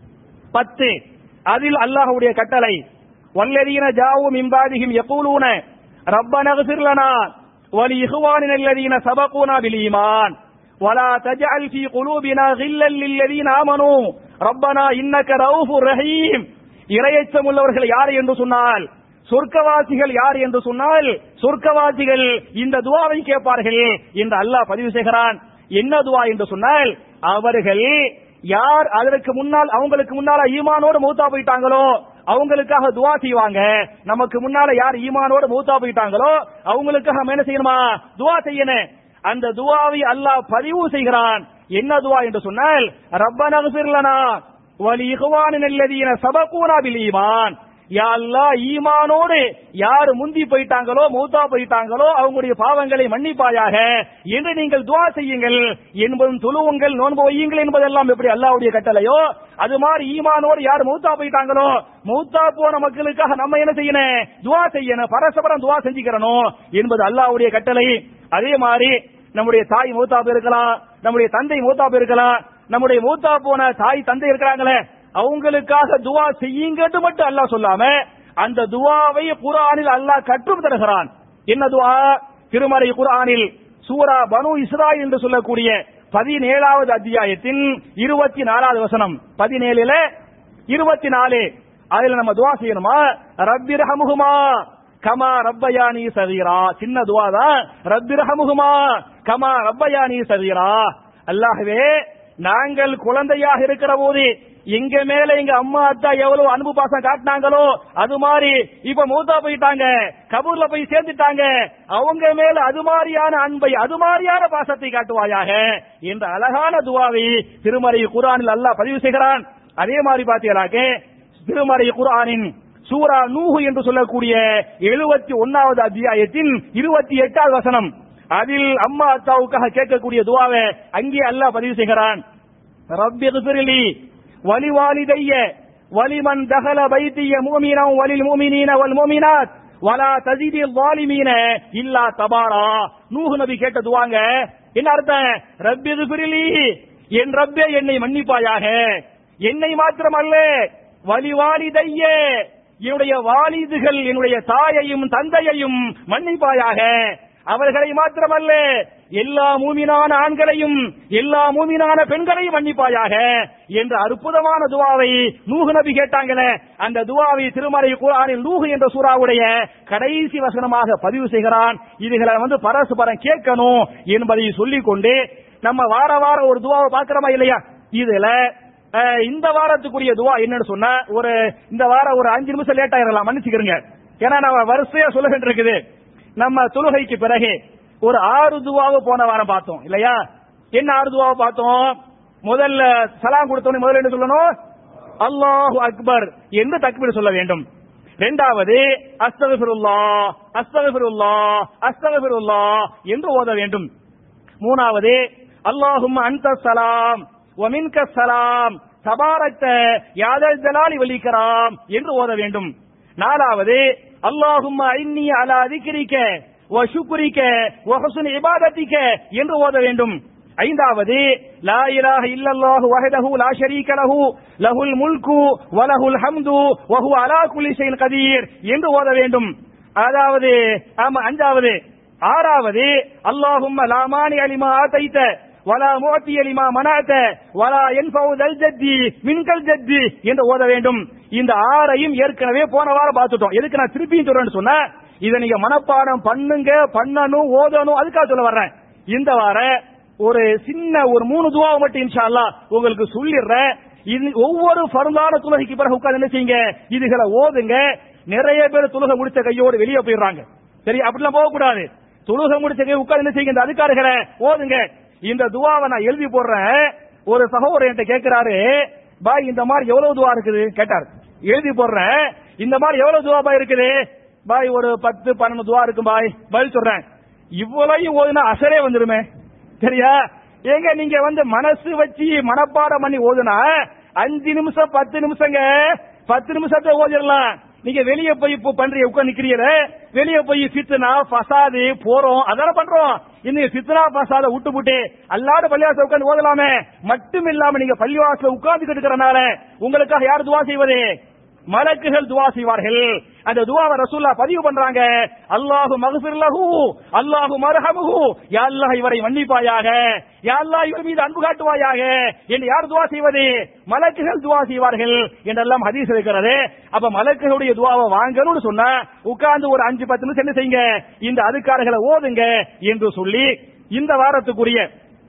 A: பத்து அதில் அல்லாஹ்வுடைய கட்டளை வல்லதீன ஜாவு மிம்பாதிஹிம் யகூலூன ரப்பன இக்ஃபிர் லனா வலி இஹ்வானின அல்லதீன சபகூனா பில் ஈமான் ولا تجعل في قلوبنا غلا للذين آمنوا ربنا إنك رؤوف رحيم இரையச்சம் உள்ளவர்கள் யார் என்று சொன்னால் சொர்க்கவாசிகள் யார் என்று சொன்னால் சொர்க்கவாசிகள் இந்த துவாவை கேட்பார்கள் என்று அல்லாஹ் பதிவு செய்கிறான் என்ன துவா என்று சொன்னால் அவர்கள் யார் அதற்கு முன்னால் அவங்களுக்கு முன்னால ஈமானோடு மூத்தா போயிட்டாங்களோ அவங்களுக்காக துவா செய்வாங்க நமக்கு முன்னால யார் ஈமானோடு மூத்தா போயிட்டாங்களோ அவங்களுக்காக நம்ம என்ன செய்யணுமா துவா செய்யணும் அந்த துவாவை அல்லாஹ் பதிவு செய்கிறான் என்ன துவா என்று சொன்னால் ரப்பன அக்ஃபிர்லனா வலி இஹ்வானின் அல்லதீன சபகூனா பில் ஈமான் யா அல்லாஹ் ஈமானோடு யார் முந்தி போயிட்டாங்களோ மூத்தா போயிட்டாங்களோ அவங்களுடைய பாவங்களை மன்னிப்பாயாக என்று நீங்கள் துவா செய்யுங்கள் என்பதும் தொழுவுங்கள் நோன்பு வையுங்கள் என்பதெல்லாம் எப்படி அல்லாஹ்வுடைய கட்டளையோ அது மாதிரி ஈமானோடு யார் மூத்தா போயிட்டாங்களோ மூத்தா போன மக்களுக்காக நம்ம என்ன செய்யணும் துவா செய்யணும் பரஸ்பரம் துவா செஞ்சுக்கிறணும் என்பது அல்லாஹ்வுடைய கட்டளை அதே மாதிரி நம்முடைய தாய் மூத்தா போயிருக்கலாம் நம்முடைய தந்தை மூத்தா போயிருக்கலாம் நம்முடைய மூத்தா போன தாய் தந்தை இருக்கிறாங்களே அவங்களுக்காக துவா செய்யுங்கன்னு மட்டும் அல்லாஹ் சொல்லாம அந்த துவாவை குர்ஆனில் அல்லாஹ் கற்றும் தருகிறான் என்ன துவா திருமறை குர்ஆனில் சூரா பனு இஸ்ராயில் என்று சொல்லக்கூடிய பதினேழாவது அத்தியாயத்தின் இருபத்தி நாலாவது வசனம் பதினேழுல இருபத்தி நாலு அதுல நம்ம துவா செய்யணுமா ரப்பிர் ஹமுகுமா கமா ரப்பயானி சகீரா சின்ன துவா தான் ரப்பிர் ஹமுகுமா கமா ரப்பயானி சகீரா அல்லாஹ்வே நாங்கள் குழந்தையாக இருக்கிற போது எங்க மேல எங்க அம்மா அத்தா எவ்வளவு அன்பு பாசம் காட்டினாங்களோ அது மாதிரி இப்ப மூத்தா போயிட்டாங்க கபூர்ல போய் சேர்ந்துட்டாங்க அவங்க மேல அது மாதிரியான அன்பை அது மாதிரியான பாசத்தை காட்டுவாயாக என்ற அழகான துவாவை திருமறை குரானில் அல்லாஹ் பதிவு செய்கிறான் அதே மாதிரி பாத்தீங்களாக்க திருமறை குரானின் சூரா நூஹு என்று சொல்லக்கூடிய எழுபத்தி ஒன்னாவது அத்தியாயத்தின் இருபத்தி எட்டாவது வசனம் அதில் அம்மா அத்தாவுக்காக கேட்கக்கூடிய துவாவை அங்கே அல்லாஹ் பதிவு செய்கிறான் ரப்பி இக்ஃபிர்லி வலிவாலிதைய வலிமன் தகல பைத்திய மூமினம் வலில் மூமினீன வல் மூமினாத் வலா தஜிதி வாலிமீன இல்லா தபாரா நூஹு நபி கேட்ட துவாங்க என்ன அர்த்தம் ரப்பி இக்ஃபிர்லி என் ரப்பே என்னை மன்னிப்பாயாக என்னை மாத்திரமல்ல வலிவாலிதைய என்னுடைய வாலிதுகள் என்னுடைய தாயையும் தந்தையையும் மன்னிப்பாயாக அவர்களை மாத்திரமல்ல எல்லா மூமினான ஆண்களையும் எல்லா மூமினான பெண்களையும் மன்னிப்பாயாக என்ற அற்புதமான துவாவை நூகு நபி கேட்டாங்களே அந்த துவாவை திருமறை குரானில் நூகு என்ற சூறாவுடைய கடைசி வசனமாக பதிவு செய்கிறான் இதுகளை வந்து பரஸ்பரம் கேட்கணும் என்பதை சொல்லிக் கொண்டு நம்ம வார வாரம் ஒரு துவாவை பார்க்கிறோமா இல்லையா இதுல அஹ், இந்த வாரத்துக்குரிய துவா என்னன்னு சொன்னா ஒரு இந்த வாரம் ஒரு அஞ்சு நிமிஷம் லேட் ஆயிரலாம் மன்னிச்சுக்கிறங்க ஏன்னா நம்ம வரிசையா சொல்ல வேண்டியிருக்குது நம்ம தொழுகைக்கு பிறகு ஒரு ஆறு துவாவை போன வாரம் பார்த்தோம் இல்லையா என்ன ஆறு துவாவை பார்த்தோம் முதல்ல சலாம் கொடுத்தோன்னு முதல்ல என்ன சொல்லணும் அல்லாஹு அக்பர் என்று தக்பீர் சொல்ல வேண்டும் இரண்டாவது அஸ்தகபிருல்லா அஸ்தகபிருல்லா அஸ்தகபிருல்லா என்று ஓத வேண்டும் மூணாவது அல்லாஹும் அந்த சலாம் ஒமின்க சலாம் தபாரத்த யாதல் ஜலாலி வலிக்கராம் என்று ஓத வேண்டும் நாலாவது அல்லாஹும் ஐன்னி அலா திக்ரிக்க வ சுக்ரிக்க வ ஹுஸ்ன் இபாதத்திக்க என்று ஓத வேண்டும் ஐந்தாவது லா இலாஹ இல்லல்லாஹு வஹதஹு லா ஷரீக லஹு லஹுல் முல்கு வ லஹுல் ஹம்து வ ஹுவ அலா குல்லி ஷைஇன் கதீர் என்று ஓத வேண்டும் அதாவது ஆமா அஞ்சாவது ஆறாவது அல்லாஹும்ம லா மானி அலிமா ஆதைத்த வலா மோத்தி அலிமா மனாத்த வலா என்பவு தல் ஜத்தி மின்கல் ஜத்தி என்று ஓத வேண்டும் இந்த ஆறையும் ஏற்கனவே போன வாரம் பார்த்துட்டோம் எதுக்கு நான் திருப்பியும் சொல்றேன்னு சொன்னா இதை நீங்க மனப்பாடம் பண்ணுங்க பண்ணணும் ஓதணும் அதுக்காக சொல்ல வர்றேன் இந்த வார ஒரு சின்ன ஒரு மூணு துவாவை மட்டும் இன்ஷா அல்லாஹ் உங்களுக்கு சொல்லிடுறேன் இது ஒவ்வொரு பருந்தான துலகைக்கு பிறகு உட்கார்ந்து என்ன செய்யுங்க இதுகளை ஓதுங்க நிறைய பேர் துலக முடிச்ச கையோடு வெளியே போயிடுறாங்க சரி அப்படிலாம் போக கூடாது துலுக முடிச்ச கை உட்கார்ந்து என்ன செய்யுங்க இந்த அதுக்காரர்களை ஓதுங்க இந்த துவாவை நான் எழுதி போடுறேன் ஒரு சகோதரர் என்கிட்ட கேட்கிறாரு பாய் இந்த மாதிரி எவ்வளவு துவா இருக்குது கேட்டார் எழுதி போடுறேன் இந்த மாதிரி எவ்வளவு துவா பாய் இருக்குது பாய் ஒரு பத்து பன்னெண்டு துவா இருக்கும் பாய் பதில் சொல்றேன் இவ்வளவையும் ஓதுனா அசரே வந்துருமே சரியா ஏங்க நீங்க வந்து மனசு வச்சு மனப்பாடம் பண்ணி ஓதுனா அஞ்சு நிமிஷம் பத்து நிமிஷங்க பத்து நிமிஷத்தை ஓதிடலாம் நீங்க வெளியே போய் இப்போ பண்றீங்க உட்கார்ந்து நிக்கிறீங்க வெளியே போய் ஃபித்னா ஃபசாது போறோம் அதெல்லாம் பண்றோம் இன்னைக்கு ஃபித்னா ஃபசாத விட்டு விட்டு அல்லாத பள்ளிவாசல் உட்கார்ந்து ஓதலாமே மட்டும் இல்லாம நீங்க பள்ளிவாசல உட்கார்ந்துட்டு இருக்கிறனால உங்களுக்காக யார் துவா செய்வது மலக்குகள் துவா செய்வார்கள் அந்த துவாவை ரசூல்லா பதிவு பண்றாங்க அல்லாஹு மகஃபிர் லஹு அல்லாஹு மர்ஹமுஹு யா அல்லாஹ் இவரை மன்னிப்பாயாக யா அல்லாஹ் இவர் மீது அன்பு காட்டுவாயாக என்று யார் துவா செய்வது மலக்குகள் துவா செய்வார்கள் என்றெல்லாம் ஹதீஸ் இருக்கிறது அப்ப மலக்குகளுடைய துவாவை வாங்கணும்னு சொன்னா உட்கார்ந்து ஒரு அஞ்சு பத்து நிமிஷம் என்ன செய்யுங்க இந்த அதுக்காரர்களை ஓதுங்க என்று சொல்லி இந்த வாரத்துக்குரிய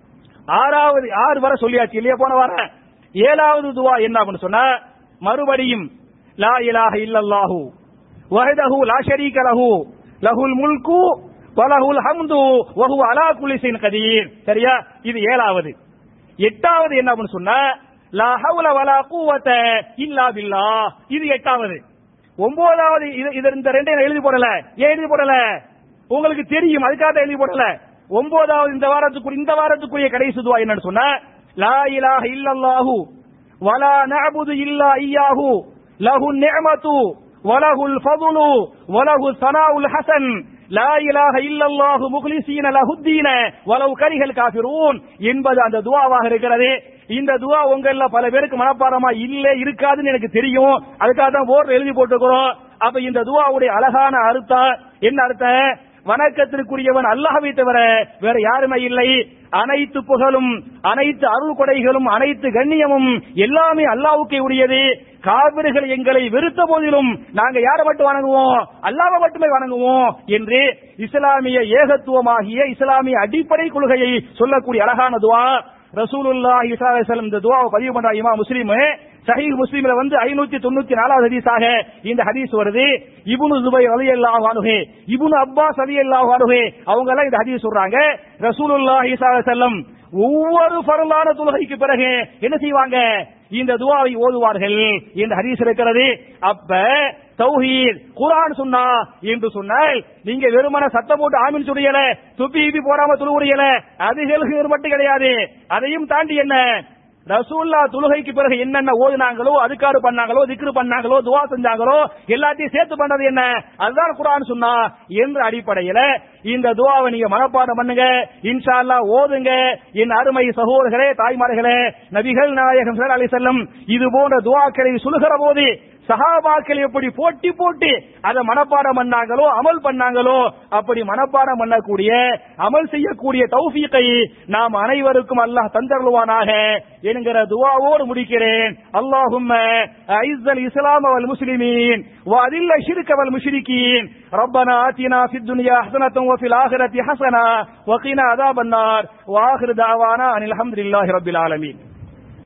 A: ஆறாவது ஆறு வரை சொல்லியாச்சு இல்லையா போன வாரம் ஏழாவது துவா என்ன அப்படின்னு சொன்னா மறுபடியும் லா இலாஹ இல்லல்லாஹு வஹதஹு லா ஷரீக லஹு லஹுல் முல்கு வலஹுல் ஹம்து வஹு அலா குல்லி ஷைஇன் கதீர் சரியா இது ஏழாவது எட்டாவது என்ன அப்படின்னு சொன்னா லா ஹவுல வலா குவத இல்லா பில்லாஹ் இது எட்டாவது ஒன்பதாவது இது இது இந்த ரெண்டையும் நான் எழுதி போடல ஏன் எழுதி போடல உங்களுக்கு தெரியும் அதுக்காக தான் எழுதி போடல ஒன்பதாவது இந்த வாரத்துக்கு இந்த வாரத்துக்குரிய கடைசி துவா என்னன்னு சொன்னா லா இலாஹ இல்லல்லாஹு வலா நஅபுது இல்லா இய்யாஹு லஹு நிஅமத்து வலஹுல் ஃபضலு வலஹு ஸனாஉல் ஹஸன் லா இலாஹ இல்லல்லாஹு முக்லிசீன லஹுத்தீன வலவ் கரிஹல் காஃபிரூன் என்பது அந்த துவாவாக இருக்கிறது இந்த துவா உங்கள பல பேருக்கு மனப்பாடமா இல்ல இருக்காதுன்னு எனக்கு தெரியும் அதுக்காக தான் போர்டு எழுதி போட்டுக்கிறோம் அப்ப இந்த துவாவுடைய அழகான அர்த்தம் என்ன அர்த்தம் வணக்கத்திற்குரியவன் அல்லாஹ்வை தவிர வேற யாருமே இல்லை அனைத்து புகழும் அனைத்து அருள் கொடைகளும் அனைத்து கண்ணியமும் எல்லாமே அல்லாஹ்வுக்கே உரியது காவிர்கள் எங்களை வெறுத்த போதிலும் நாங்க யாரை மட்டும் வணங்குவோம் அல்லாஹ்வை மட்டுமே வணங்குவோம் என்று இஸ்லாமிய ஏகத்துவமாகிய இஸ்லாமிய அடிப்படை கொள்கையை சொல்லக்கூடிய அழகான துவா ரசூலுல்லாஹி ஸல்லல்லாஹு அலைஹி வஸல்லம் இந்த துவாவை பதிவு பண்ற இமாம் முஸ்லிம் சஹீஹ் முஸ்லிம்ல வந்து 594 நாலாவது ஹதீஸாக இந்த ஹதீஸ் வருது இப்னு ஜுபைர் ரலியல்லாஹு அன்ஹு இப்னு அப்பாஸ் ரலியல்லாஹு அன்ஹு அவங்க எல்லாம் இந்த ஹதீஸ் சொல்றாங்க ரசூலுல்லாஹி ஸல்லல்லாஹு அலைஹி வஸல்லம் ஒவ்வொரு பரலான தொழுகைக்கு பிறகு என்ன செய்வாங்க இந்த துவாவை ஓதுவார்கள் என்று ஹதீஸ் இருக்கிறது அப்ப தௌஹீத் குர்ஆன் சொன்னா என்று சொன்னால் நீங்க வெறுமன சத்தம் போட்டு ஆமீன் சொல்லியல துப்பி இப்பி போடாம துழுவுறியல அதுகளுக்கு மட்டும் கிடையாது அதையும் தாண்டி என்ன ரசூல்லா தொழுகைக்கு பிறகு என்னென்ன ஓதுனாங்களோ அதுக்காறு பண்ணாங்களோ திக்ரு பண்ணாங்களோ துவா செஞ்சாங்களோ எல்லாத்தையும் சேர்த்து பண்றது என்ன அதுதான் குர்ஆன் சொன்னா என்ற அடிப்படையில இந்த துவாவை நீங்க மனப்பாடம் பண்ணுங்க இன்ஷா அல்லாஹ் ஓதுங்க என் அருமை சகோதரர்களே தாய்மார்களே நபிகள் நாயகம் ஸல்லல்லாஹு அலைஹி வஸல்லம் இது போன்ற துவாக்களை சொல்லுகிற போது சஹாபாக்கள் எப்படி போட்டி போட்டு அதை மனப்பாடம் பண்ணாங்களோ அமல் பண்ணாங்களோ அப்படி மனப்பாடம் பண்ணக்கூடிய அமல் செய்யக்கூடிய தௌஃபீகை நாம் அனைவருக்கும் அல்லாஹ் தந்தருள்வானாக என்கிற துவாவோடு முடிக்கிறேன் அல்லாஹும்ம ஐஸல் இஸ்லாம் வல் முஸ்லிமீன் وأذل الشرك والمشركين ربنا آتنا في الدنيا حسنة وفي الآخرة حسنة وقنا عذاب النار وآخر دعوانا أن الحمد لله رب العالمين